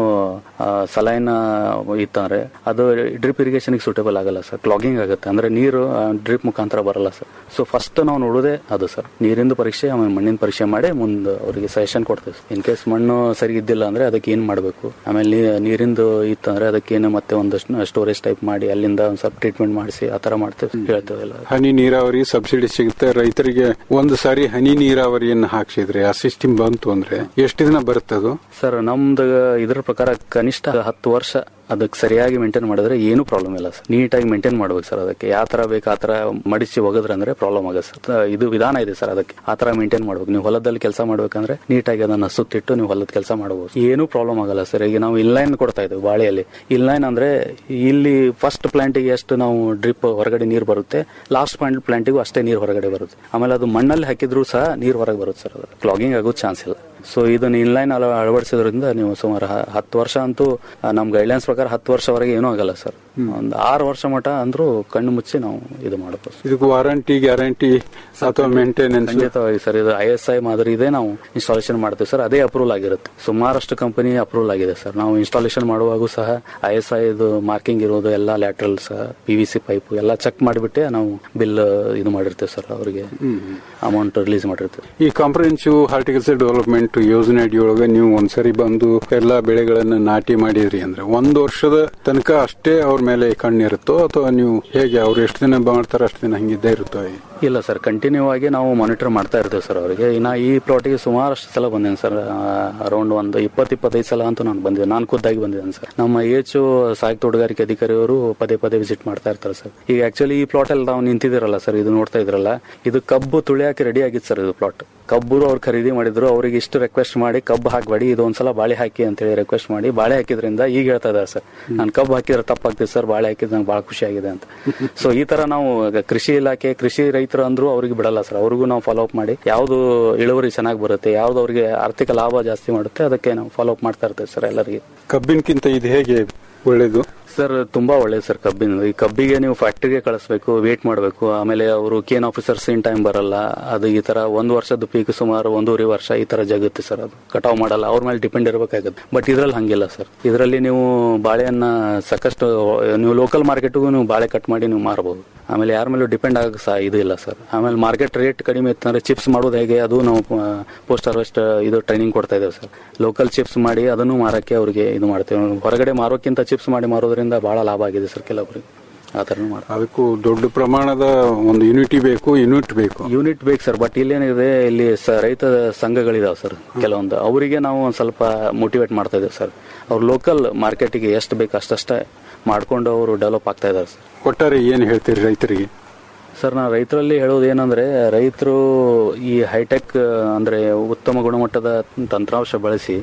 ಸಲೈನ್ ಇತ್ತಂದ್ರೆ ಅದು ಡ್ರಿಪ್ ಇರಿಗೇಷನ್ಗೆ ಸೂಟೇಬಲ್ ಆಗಲ್ಲ ಸರ್ ಕ್ಲಾಗಿಂಗ್ ಆಗುತ್ತೆ ಅಂದ್ರೆ ನೀರು ಡ್ರಿಪ್ ಮುಖಾಂತರ ಬರಲ್ಲ ಸರ್ ಸೊ ಫಸ್ಟ್ ನಾವು ನೋಡೋದೇ ಅದು ಸರ್ ನೀರಿಂದು ಪರೀಕ್ಷೆ ಆಮೇಲೆ ಮಣ್ಣಿನ ಪರೀಕ್ಷೆ ಮಾಡಿ ಮುಂದೆ ಅವರಿಗೆ ಸಜೆಷನ್ ಕೊಡ್ತೇವೆ ಇನ್ ಕೇಸ್ ಮಣ್ಣು ಸರಿ ಇದ್ದಿಲ್ಲ ಅಂದ್ರೆ ಅದಕ್ಕೆ ಏನ್ ಮಾಡಬೇಕು ಆಮೇಲೆ ನೀ- ನೀರಿಂದು ಇತ್ತಂದ್ರೆ ಅದಕ್ಕೇನು ಮತ್ತೆ ಒಂದಷ್ಟು ಸ್ಟೋರೇಜ್ ಟೈಪ್ ಮಾಡಿ ಅಲ್ಲಿಂದ ಒಂದ್ ಸ್ವಲ್ಪ ಟ್ರೀಟ್ಮೆಂಟ್ ಮಾಡಿಸಿ ಆ ತರ ಮಾಡ್ತೇವೆ ಹೇಳ್ತೇವೆ ಎಲ್ಲ ಹನಿ ನೀರಾವರಿ ಸಬ್ಸಿಡಿ ಸಿಗುತ್ತೆ ರೈತರಿಗೆ ಒಂದು ಸಾರಿ ಹನಿ ನೀರಾವರಿಯನ್ನು ಹಾಕ್ಸಿದ್ರೆ ಆ ಸಿಸ್ಟಮ್ ಬಂತು ಅಂದ್ರೆ ಎಷ್ಟು ದಿನ ಬರುತ್ತದು ಸರ್ ನಮ್ದು ಇದ್ರ ಪ್ರಕಾರ ಕನಿಷ್ಠ ಹತ್ತು ವರ್ಷ ಅದಕ್ಕೆ ಸರಿಯಾಗಿ ಮೇಂಟೈನ್ ಮಾಡಿದ್ರೆ ಏನು ಪ್ರಾಬ್ಲಮ್ ಇಲ್ಲ ಸರ್ ನೀಟಾಗಿ ಮೇಂಟೈನ್ ಮಾಡ್ಬೇಕು ಸರ್ ಅದಕ್ಕೆ ಯಾವ ತರ ಬೇಕು ಆ ತರ ಮಡಿಸಿ ಒಗದ್ರೆ ಅಂದ್ರೆ ಪ್ರಾಬ್ಲಮ್ ಆಗುತ್ತೆ ಸರ್ ತ- ಇದು ವಿಧಾನ ಇದೆ ಸರ್ ಅದಕ್ಕೆ ಆ ತರ ಮೇಂಟೈನ್ ಮಾಡ್ಬೇಕು ನೀವು ಹೊಲದಲ್ಲಿ ಕೆಲಸ ಮಾಡ್ಬೇಕಂದ್ರೆ ನೀಟಾಗಿ ಅದನ್ನ ಸುತ್ತಿಟ್ಟು ನೀವು ಹೊಲದ ಕೆಲಸ ಮಾಡಬಹುದು ಏನು ಪ್ರಾಬ್ಲಮ್ ಆಗಲ್ಲ ಸರ್ ಈಗ ನಾವು ಇನ್ಲೈನ್ ಕೊಡ್ತಾ ಇದ್ದೇವೆ ಬಾಳೆಯಲ್ಲಿ ಇನ್ಲೈನ್ ಅಂದ್ರೆ ಇಲ್ಲಿ ಫಸ್ಟ್ ಪ್ಲಾಂಟಿಗೆ ಎಷ್ಟು ನಾವು ಡ್ರಿಪ್ ಹೊರಗಡೆ ನೀರು ಬರುತ್ತೆ ಲಾಸ್ಟ್ ಪಾಯಿಂಟ್ ಪ್ಲಾಂಟಿಗೂ ಅಷ್ಟೇ ನೀರು ಹೊರಗಡೆ ಬರುತ್ತೆ ಆಮೇಲೆ ಅದು ಮಣ್ಣಲ್ಲಿ ಹಾಕಿದ್ರು ಸಹ ನೀರು ಹೊರಗೆ ಬರುತ್ತೆ ಸರ್ ಅದು ಕ್ಲಾಗಿಂಗ್ ಆಗೋ ಚಾನ್ಸ್ ಇಲ್ಲ ಸೊ ಇದನ್ನ ಇನ್ಲೈನ್ ಅಳ ಅಳವಡಿಸೋದ್ರಿಂದ ನೀವು ಸುಮಾರು ಹ- ಹತ್ತು ವರ್ಷ ಅಂತೂ ಆ, ನಮ್ ಗೈಡ್ಲೈನ್ಸ್ ಪ್ರಕಾರ ಹತ್ತು ವರ್ಷವರೆಗೆ ಏನೂ ಆಗಲ್ಲ ಸರ್ ಒಂದು ಆರು ವರ್ಷ ಮಟ ಅಂದ್ರೂ ಕಣ್ಣು ಮುಚ್ಚಿ ನಾವು ಇದು ಮಾಡಬಹುದು ಇದಕ್ಕೆ ವಾರಂಟಿ ಗ್ಯಾರಂಟಿ ಅಥವಾ ಮೇಂಟೆನೆನ್ಸ್ ಖಂಡಿತವಾಗಿ ಸರ್ ಇದು ಐ ಎಸ್ ಐ ಮಾದರಿ ಇದೆ ನಾವು ಇನ್ಸ್ಟಾಲೇಷನ್ ಮಾಡ್ತೀವಿ ಸರ್ ಅದೇ ಅಪ್ರೂವಲ್ ಆಗಿರುತ್ತೆ ಸುಮಾರಷ್ಟು ಕಂಪನಿ ಅಪ್ರೂವಲ್ ಆಗಿದೆ ಸರ್ ನಾವು ಇನ್ಸ್ಟಾಲೇಷನ್ ಮಾಡುವಾಗೂ ಸಹ ಐ ಎಸ್ ಐ ಇದು ಮಾರ್ಕಿಂಗ್ ಇರೋದು ಎಲ್ಲ laterals P V C pipe ಎಲ್ಲ ಚೆಕ್ ಮಾಡಿಬಿಟ್ಟೆ ನಾವು ಬಿಲ್ ಇದು ಮಾಡಿರ್ತೇವೆ ಸರ್ ಅವರಿಗೆ ಅಮೌಂಟ್ ರಿಲೀಸ್ ಮಾಡಿರ್ತೀವಿ ಈ ಕಾಂಪ್ರಿಹೆನ್ಸಿವ್ ಹಾರ್ಟಿಕಲ್ಚರ್ ಡೆವಲಪ್ಮೆಂಟ್ ಯೋಜನೆ ಅಡಿಯೊಳಗೆ ನೀವು ಒಂದ್ಸರಿ ಬಂದು ಎಲ್ಲಾ ಬೆಳೆಗಳನ್ನ ನಾಟಿ ಮಾಡಿದ್ರಿ ಅಂದ್ರೆ ಒಂದ್ ವರ್ಷದ ತನಕ ಅಷ್ಟೇ ಅವ್ರ ಮೇಲೆ ಕಣ್ಣಿರುತ್ತೋ ಅಥವಾ ನೀವು ಹೇಗೆ ಅವ್ರು ಎಷ್ಟು ದಿನ ಮಾಡ್ತಾರ ಅಷ್ಟು ದಿನ ಹಂಗಿದ್ದೇ ಇರುತ್ತೋ ಇಲ್ಲ ಸರ್ ಕಂಟಿನ್ಯೂ ಆಗಿ ನಾವು ಮಾನಿಟರ್ ಮಾಡ್ತಾ ಇರ್ತೇವೆ ಸರ್ ಅವರಿಗೆ ಇನ್ನ ಈ ಪ್ಲಾಟಿಗೆ ಸುಮಾರಷ್ಟು ಸಲ ಬಂದೇನೆ ಸರ್ ಅರೌಂಡ್ ಒಂದು ಇಪ್ಪತ್ತು ಇಪ್ಪತ್ತೈದು ಸಲ ಅಂತೂ ನಾನು ಬಂದಿದ್ದೆ ನಾನು ಖುದ್ದಾಗಿ ಬಂದಿದ್ದೇನೆ ಸರ್ ನಮ್ಮ ಎಚ್ ಸಹಾಯಕ ತೋಟಗಾರಿಕೆ ಅಧಿಕಾರಿಯವರು ಪದೇ ಪದೇ ವಿಸಿಟ್ ಮಾಡ್ತಾ ಇರ್ತಾರೆ ಸರ್ ಈಗ ಆಕ್ಚುಲಿ ಈ ಪ್ಲಾಟ್ ಅಲ್ಲಿ ನಾವು ನಿಂತಿದ್ದೀರಲ್ಲ ಸರ್ ಇದು ನೋಡ್ತಾ ಇದ್ರಲ್ಲ ಇದು ಕಬ್ಬು ತುಳಿಯಾಕೆ ರೆಡಿ ಆಗಿತ್ತು ಸರ್ ಇದು ಪ್ಲಾಟ್ ಕಬ್ಬು ಅವ್ರು ಖರೀದಿ ಮಾಡಿದ್ರು ಅವ್ರಿಗೆ ಇಷ್ಟು ರಿಕ್ವೆಸ್ಟ್ ಮಾಡಿ ಕಬ್ಬು ಹಾಕಬೇಡಿ ಇದು ಒಂದ್ಸಲ ಬಾಳೆ ಹಾಕಿ ಅಂತ ಹೇಳಿ ರಿಕ್ವೆಸ್ಟ್ ಮಾಡಿ ಬಾಳೆ ಹಾಕಿದ್ರಿಂದ ಈಗ ಹೇಳ್ತಾ ಇದ್ದಾರೆ ಸರ್ ನಾನು ಕಬ್ಬು ಹಾಕಿದ್ರೆ ತಪ್ಪಾಗ್ತಿದೆ ಸರ್ ಬಾಳೆ ಹಾಕಿದ್ರೆ ನಂಗೆ ಬಹಳ ಖುಷಿ ಆಗಿದೆ ಅಂತ ಸೊ ಈ ತರ ನಾವು ಈಗ ಕೃಷಿ ಇಲಾಖೆ ಕೃಷಿ ರೈತರು ಅಂದ್ರೂ ಅವ್ರಿಗೆ ಬಿಡಲ್ಲ ಸರ್ ಅವ್ರಿಗೂ ನಾವು ಫಾಲೋ ಅಪ್ ಮಾಡಿ ಯಾವ್ದು ಇಳುವರಿ ಚೆನ್ನಾಗಿ ಬರುತ್ತೆ ಯಾವ್ದು ಅವ್ರಿಗೆ ಆರ್ಥಿಕ ಲಾಭ ಜಾಸ್ತಿ ಮಾಡುತ್ತೆ ಅದಕ್ಕೆ ನಾವು ಫಾಲೋ ಅಪ್ ಮಾಡ್ತಾ ಇರ್ತೇವೆ ಸರ್ ಎಲ್ಲರಿಗೆ ಕಬ್ಬಿನಕ್ಕಿಂತ ಇದು ಹೇಗೆ ಒಳ್ಳೇದು ಸರ್ ತುಂಬಾ ಒಳ್ಳೇದು ಸರ್ ಕಬ್ಬಿನ ಈ ಕಬ್ಬಿಗೆ ನೀವು ಫ್ಯಾಕ್ಟರಿಗೆ ಕಳಿಸ್ಬೇಕು ವೇಟ್ ಮಾಡಬೇಕು ಆಮೇಲೆ ಅವರು ಕೇನ್ ಆಫೀಸರ್ಸ್ ಇನ್ ಟೈಮ್ ಬರಲ್ಲ ಅದು ಈ ತರ ಒಂದು ವರ್ಷದ ಪೀಕ್ ಸುಮಾರು ಒಂದೂವರೆ ವರ್ಷ ಈ ತರ ಜಗುತ್ತೆ ಸರ್ ಅದು ಕಟಾವ್ ಮಾಡಲ್ಲ ಅವ್ರ ಮೇಲೆ ಡಿಪೆಂಡ್ ಇರಬೇಕಾಗುತ್ತೆ ಬಟ್ ಇದ್ರಲ್ಲಿ ಹಂಗಿಲ್ಲ ಸರ್ ಇದರಲ್ಲಿ ನೀವು ಬಾಳೆಯನ್ನ ಸಾಕಷ್ಟು ನೀವು ಲೋಕಲ್ ಮಾರ್ಕೆಟ್ಗೂ ನೀವು ಬಾಳೆ ಕಟ್ ಮಾಡಿ ನೀವು ಮಾರಬಹುದು ಆಮೇಲೆ ಯಾರ ಮೇಲೂ ಡಿಪೆಂಡ್ ಆಗಕ್ಕೆ ಸಹ ಇದು ಇಲ್ಲ ಸರ್ ಆಮೇಲೆ ಮಾರ್ಕೆಟ್ ರೇಟ್ ಕಡಿಮೆ ಇತ್ತಂದ್ರೆ ಚಿಪ್ಸ್ ಮಾಡೋದು ಹೇಗೆ ಅದು ನಾವು ಪೋಸ್ಟ್ ಹಾರ್ವೆಸ್ಟ್ ಇದು ಟ್ರೈನಿಂಗ್ ಕೊಡ್ತಾ ಇದ್ದೇವೆ ಸರ್ ಲೋಕಲ್ ಚಿಪ್ಸ್ ಮಾಡಿ ಅದನ್ನು ಮಾರಕ್ಕೆ ಅವರಿಗೆ ಇದು ಮಾಡ್ತೇವೆ ಹೊರಗಡೆ ಮಾರೋಕ್ಕಿಂತ ಚಿಪ್ಸ್ ಮಾಡಿ ಮಾರೋದ್ರಿಂದ ಬಹಳ ಲಾಭ ಆಗಿದೆ ಸರ್ ಕೆಲವರಿಗೆ ಆ ಥರ ಮಾಡ್ತಾರೆ ಅದಕ್ಕೂ ದೊಡ್ಡ ಪ್ರಮಾಣದ ಒಂದು ಯೂನಿಟಿ ಬೇಕು ಯೂನಿಟ್ ಬೇಕು ಯೂನಿಟ್ ಬೇಕು ಸರ್ ಬಟ್ ಇಲ್ಲೇನಿದೆ ಇಲ್ಲಿ ಸ- ರೈತ ಸಂಘಗಳಿದಾವೆ ಸರ್ ಕೆಲವೊಂದು ಅವರಿಗೆ ನಾವು ಒಂದು ಸ್ವಲ್ಪ ಮೋಟಿವೇಟ್ ಮಾಡ್ತಾ ಇದ್ದೇವೆ ಸರ್ ಅವ್ರು ಲೋಕಲ್ ಮಾರ್ಕೆಟಿಗೆ ಎಷ್ಟು ಬೇಕು ಅಷ್ಟಷ್ಟೇ ಮಾಡ್ಕೊಂಡು ಅವರು ಡೆವಲಪ್ ಆಗ್ತಾ ಇದ್ದಾರೆ ಸರ್ ಒಟ್ಟಾರೆ ಏನ್ ಹೇಳ್ತೀರಿ ರೈತರಿಗೆ ಸರ್ ನಾ ರೈತರಲ್ಲಿ ಹೇಳೋದು ಏನಂದ್ರೆ ರೈತರು ಈ ಹೈಟೆಕ್ ಅಂದ್ರೆ ಉತ್ತಮ ಗುಣಮಟ್ಟದ ತಂತ್ರಾಂಶ ಬಳಸಿ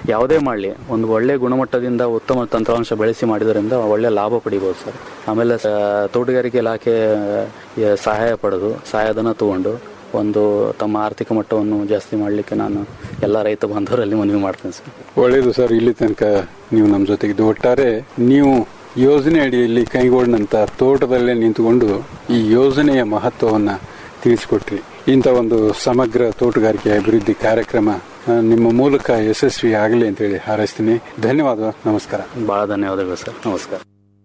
ಯಾವುದೇ ಮಾಡಲಿ ಒಂದು ಒಳ್ಳೆ ಗುಣಮಟ್ಟದಿಂದ ಉತ್ತಮ ತಂತ್ರಾಂಶ ಬೆಳೆಸಿ ಮಾಡಿದ್ರಿಂದ ಒಳ್ಳೆ ಲಾಭ ಪಡಿಬೋದು ಸರ್ ಆಮೇಲೆ ಸ- ತೋಟಗಾರಿಕೆ ಇಲಾಖೆ ಆ, ಸಹಾಯ ಪಡೆದು ಸಹಾಯಧನ ತಗೊಂಡು ಒಂದು ತಮ್ಮ ಆರ್ಥಿಕ ಮಟ್ಟವನ್ನು ಜಾಸ್ತಿ ಮಾಡಲಿಕ್ಕೆ ನಾನು ಎಲ್ಲ ರೈತ ಬಾಂಧವರಲ್ಲಿ ಮನವಿ ಮಾಡ್ತೇನೆ ಸರ್ ಒಳ್ಳೆಯದು ಸರ್ ಇಲ್ಲಿ ತನಕ ನೀವು ನಮ್ಮ ಜೊತೆಗಿದ್ದು ಒಟ್ಟಾರೆ ನೀವು ಯೋಜನೆ ಅಡಿಯಲ್ಲಿ ಕೈಗೊಂಡಂತ ತೋಟದಲ್ಲೇ ನಿಂತುಕೊಂಡು ಈ ಯೋಜನೆಯ ಮಹತ್ವವನ್ನ ತಿಳಿಸಿಕೊಟ್ರಿ ಇಂಥ ಒಂದು ಸಮಗ್ರ ತೋಟಗಾರಿಕೆ ಅಭಿವೃದ್ಧಿ ಕಾರ್ಯಕ್ರಮ ಆ, ನಿಮ್ಮ ಮೂಲಕ ಯಶಸ್ವಿ ಆಗಲಿ ಅಂತೇಳಿ ಹಾರೈಸ್ತೀನಿ ಧನ್ಯವಾದ ನಮಸ್ಕಾರ ಬಹಳ ಧನ್ಯವಾದಗಳು ಸರ್ ನಮಸ್ಕಾರ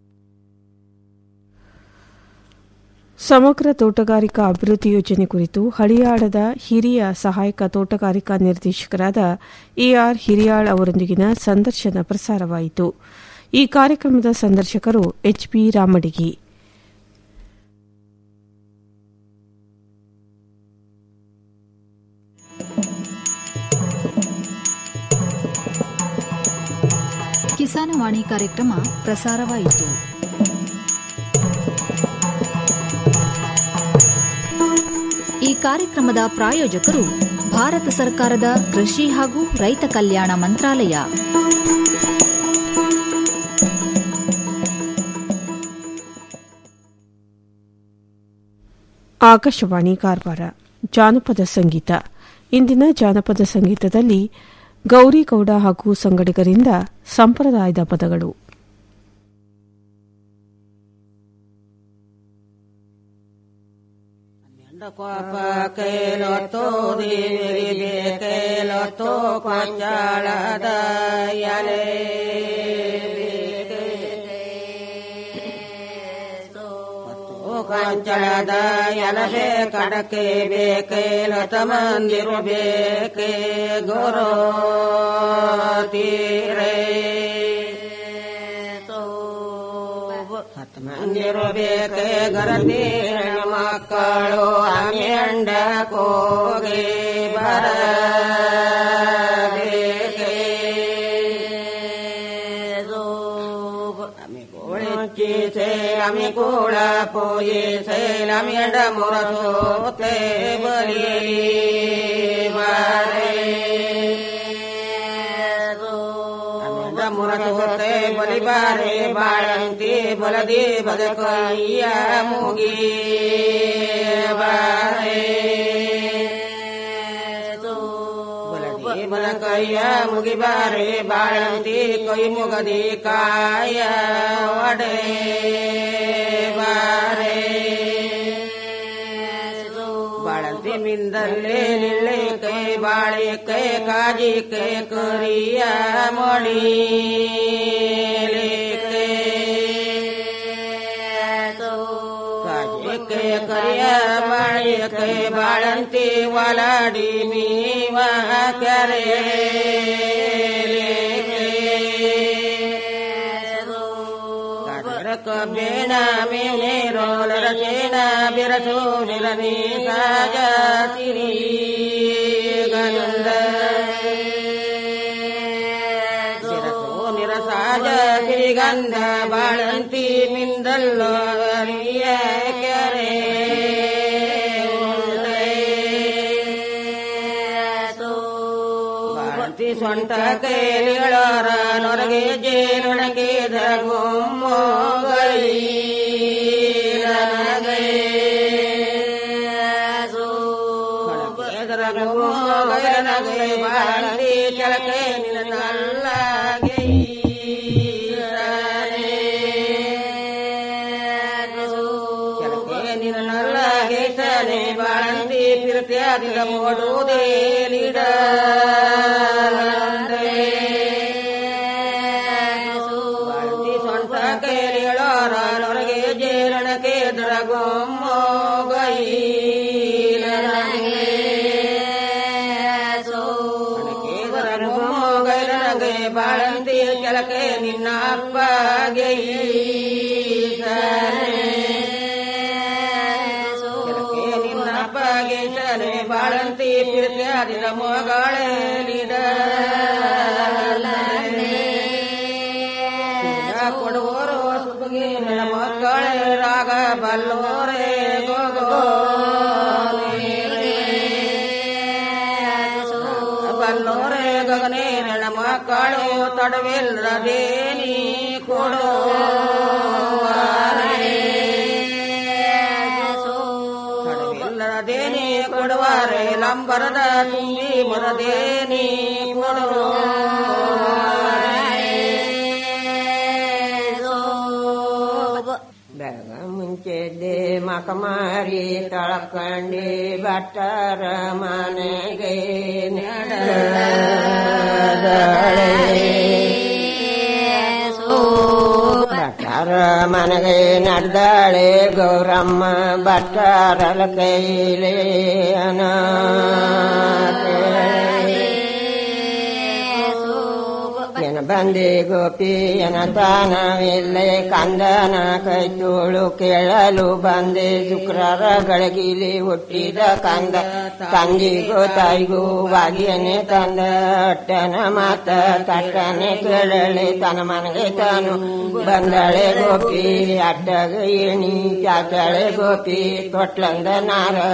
ಸಮಗ್ರ ತೋಟಗಾರಿಕಾ ಅಭಿವೃದ್ಧಿ ಯೋಜನೆ ಕುರಿತು ಹಳಿಯಾಳದ ಹಿರಿಯ ಸಹಾಯಕ ತೋಟಗಾರಿಕಾ ನಿರ್ದೇಶಕರಾದ ಎಆರ್ ಹಿರಿಯಾಳ್ ಅವರೊಂದಿಗಿನ ಸಂದರ್ಶನ ಪ್ರಸಾರವಾಯಿತು ಈ ಕಾರ್ಯಕ್ರಮದ ಸಂದರ್ಶಕರು ಎಚ್ಪಿ ರಾಮಡಿಗಿ ಕಿಸಾನವಾಣಿ ಕಾರ್ಯಕ್ರಮ ಪ್ರಸಾರವಾಯಿತು ಈ ಕಾರ್ಯಕ್ರಮದ ಪ್ರಾಯೋಜಕರು ಭಾರತ ಸರ್ಕಾರದ ಕೃಷಿ ಹಾಗೂ ರೈತ ಕಲ್ಯಾಣ ಮಂತ್ರಾಲಯ ಆಕಾಶವಾಣಿ ಕಾರವಾರ ಜಾನಪದ ಸಂಗೀತ ಇಂದಿನ ಜಾನಪದ ಸಂಗೀತದಲ್ಲಿ ಗೌರಿಗೌಡ ಹಾಗೂ ಸಂಗಡಿಗರಿಂದ ಸಂಪ್ರದಾಯದ ಪದಗಳು ಕೈಲೊತ್ತು ದೇವರಿಗೆ ಕೈಲೊತ್ತು ಕೊಂಜಾಳದ ಎಲೆ ಕೊಂಚಳದ ಎಲಬೆ ಕಡಕೆ ಬೇಕೈಲತ ಮಂದಿರು ಬೇಕೆ ಗುರು ತೀರೇ ಮಂದಿರು ಬೇಕೆ ಗರತಿ ಮಕ್ಕಳು ಅಂಗಂಡ ಕೋಗೆ ಬರ से आम्ही कोळा पोये सैल आम्ही अंड मोरसोते बली मारे ಮುರಸೋತೆ ಬಲಿಬಾರೆ ಬಾಳಂತಿ ಬಲದಿ ಬದಕಯ್ಯ ಮುಗಿ ಬಾರೆ ಬಲದಿ ಬದಕಯ್ಯ ಮುಗಿ ಬಾರೆ ಬಾಳಂತಿ ಕೈ ಮುಗದಿ ಕಾಯ ಒಡೆ ಬಾರೆ ಬಾಳಂತಿ ಮಿಂದಲ್ಲೇ ನಿಳ್ಳೆ ಕೈ ಬಾಳೆ ಕೈ ಕಾಜಿ ಕೈ ಕರಿಯ ಮಳಿ ಕಾಜಿ ಕೈ ಕರಿಯ ಬಾಳೆ ಕೈ ಬಾಳಂತಿ ಒಲಾಡಿ ಮೀವ ಕರೆ ಬೇಣ ಮೇನೆ ರೋಲರ ಸೇನ ಬಿರಸು ನಿರನಿ ಸಾಜ ಸಿರಿ ಗಂಧ ಬಿರಸು ನಿರಸಾಜ ಸಿರಿಗಂಧ ಬಾಳಂತಿ ಮಿಂದಲ್ಲೋ ಅರಿಯ ಕೆರೆ ಬಾಳಂತಿ ಸೊಂಟ ಕೈಲಿಗಳರ ನೊರಗೆ ಜೇನೊಣಗೆ ದಗುಮ್ಮೋ ಬಾಳಂತಿ ಚಳಕೆ ನಿನ್ನಲ್ಲಾಗೆ ನಿನ್ನಲ್ಲಾಗೆ ಸನೆ ಬಾಳಂತಿ ಪಿರತ್ಯಾದಿಗ ಮೋಡುವುದೇ ಲೀಡ ಬಾಳಂತಿ ಸ್ವಂತ ಕೈಲಿಗಳೋರ ನೊರಗೆ ಜೇರಣಕ್ಕೆ ದರಗೊಮ್ಮೋ ಗೈ ಬಾಳಂತಿ ಕೆಳಕೆ ನಿನ್ನ ಅಪ್ಪಗೆ ನಿನ್ನ ಅಪ್ಪಗೆ ಸನೆ ಬಾಳಂತಿ ಪಿರ್ತ್ಯಾದಿನ ಮೊಗಾಳೆ ಕೊಡುವವರು ಸುಬಗಿ ನನ್ನ ಮಕ್ಕಳೇ ರಾಗ ಬಲ್ಲೋರೆ gogo ಬಲ್ಲೋರೆ ಗಗನೆ ನನ್ನ ಮಕ್ಕಳು ತಡವಿಲ್ಲದೆ ನೀ ತಡವಿಲ್ಲದೆ ನೀ ಕೊಡುವಾರೆ ಲಂಬರದ ತುಂಬಿ ಮರದೆ ನೀ ಬೆಳಗ ಮುಂಚೆದ್ದೆ ಮಕಮಾರಿ ತಳಕಂಡಿ ಭಟ್ಟರ ಮನೆಗೆ ಭಟ್ಟರ ಮನೆಗೆ ನಡೆದಾಳೆ ಗೌರಮ್ಮ ಭಟ್ಟರಲ ಕೈಲೇ ಎನ ಬಂದೆ ಗೋಪಿ ಎನ ತಾನವಿಲ್ಲೆ ಕಂದನ ಕೈ ಚೋಳು ಕೇಳಲು ಬಂದೆ ಶುಕ್ರರ ಗಳಗಿಲಿ ಹುಟ್ಟಿದ ಕಂದ ತಂಗಿಗೂ ತಾಯಿಗೂ ಬಾಗಿಯನೆ ತಂದ ಅಟ್ಟನ ಮಾತ ತಟ್ಟನೆ ಕೇಳಲೆ ತನ ಮನೆಗೆ ತಾನು ಬಂದಳೆ ಗೋಪಿ ಅಟ್ಟಗ ಏಣಿ ಚಾಚಳೆ ಗೋಪಿ ತೊಟ್ಲಂದ ನಾರ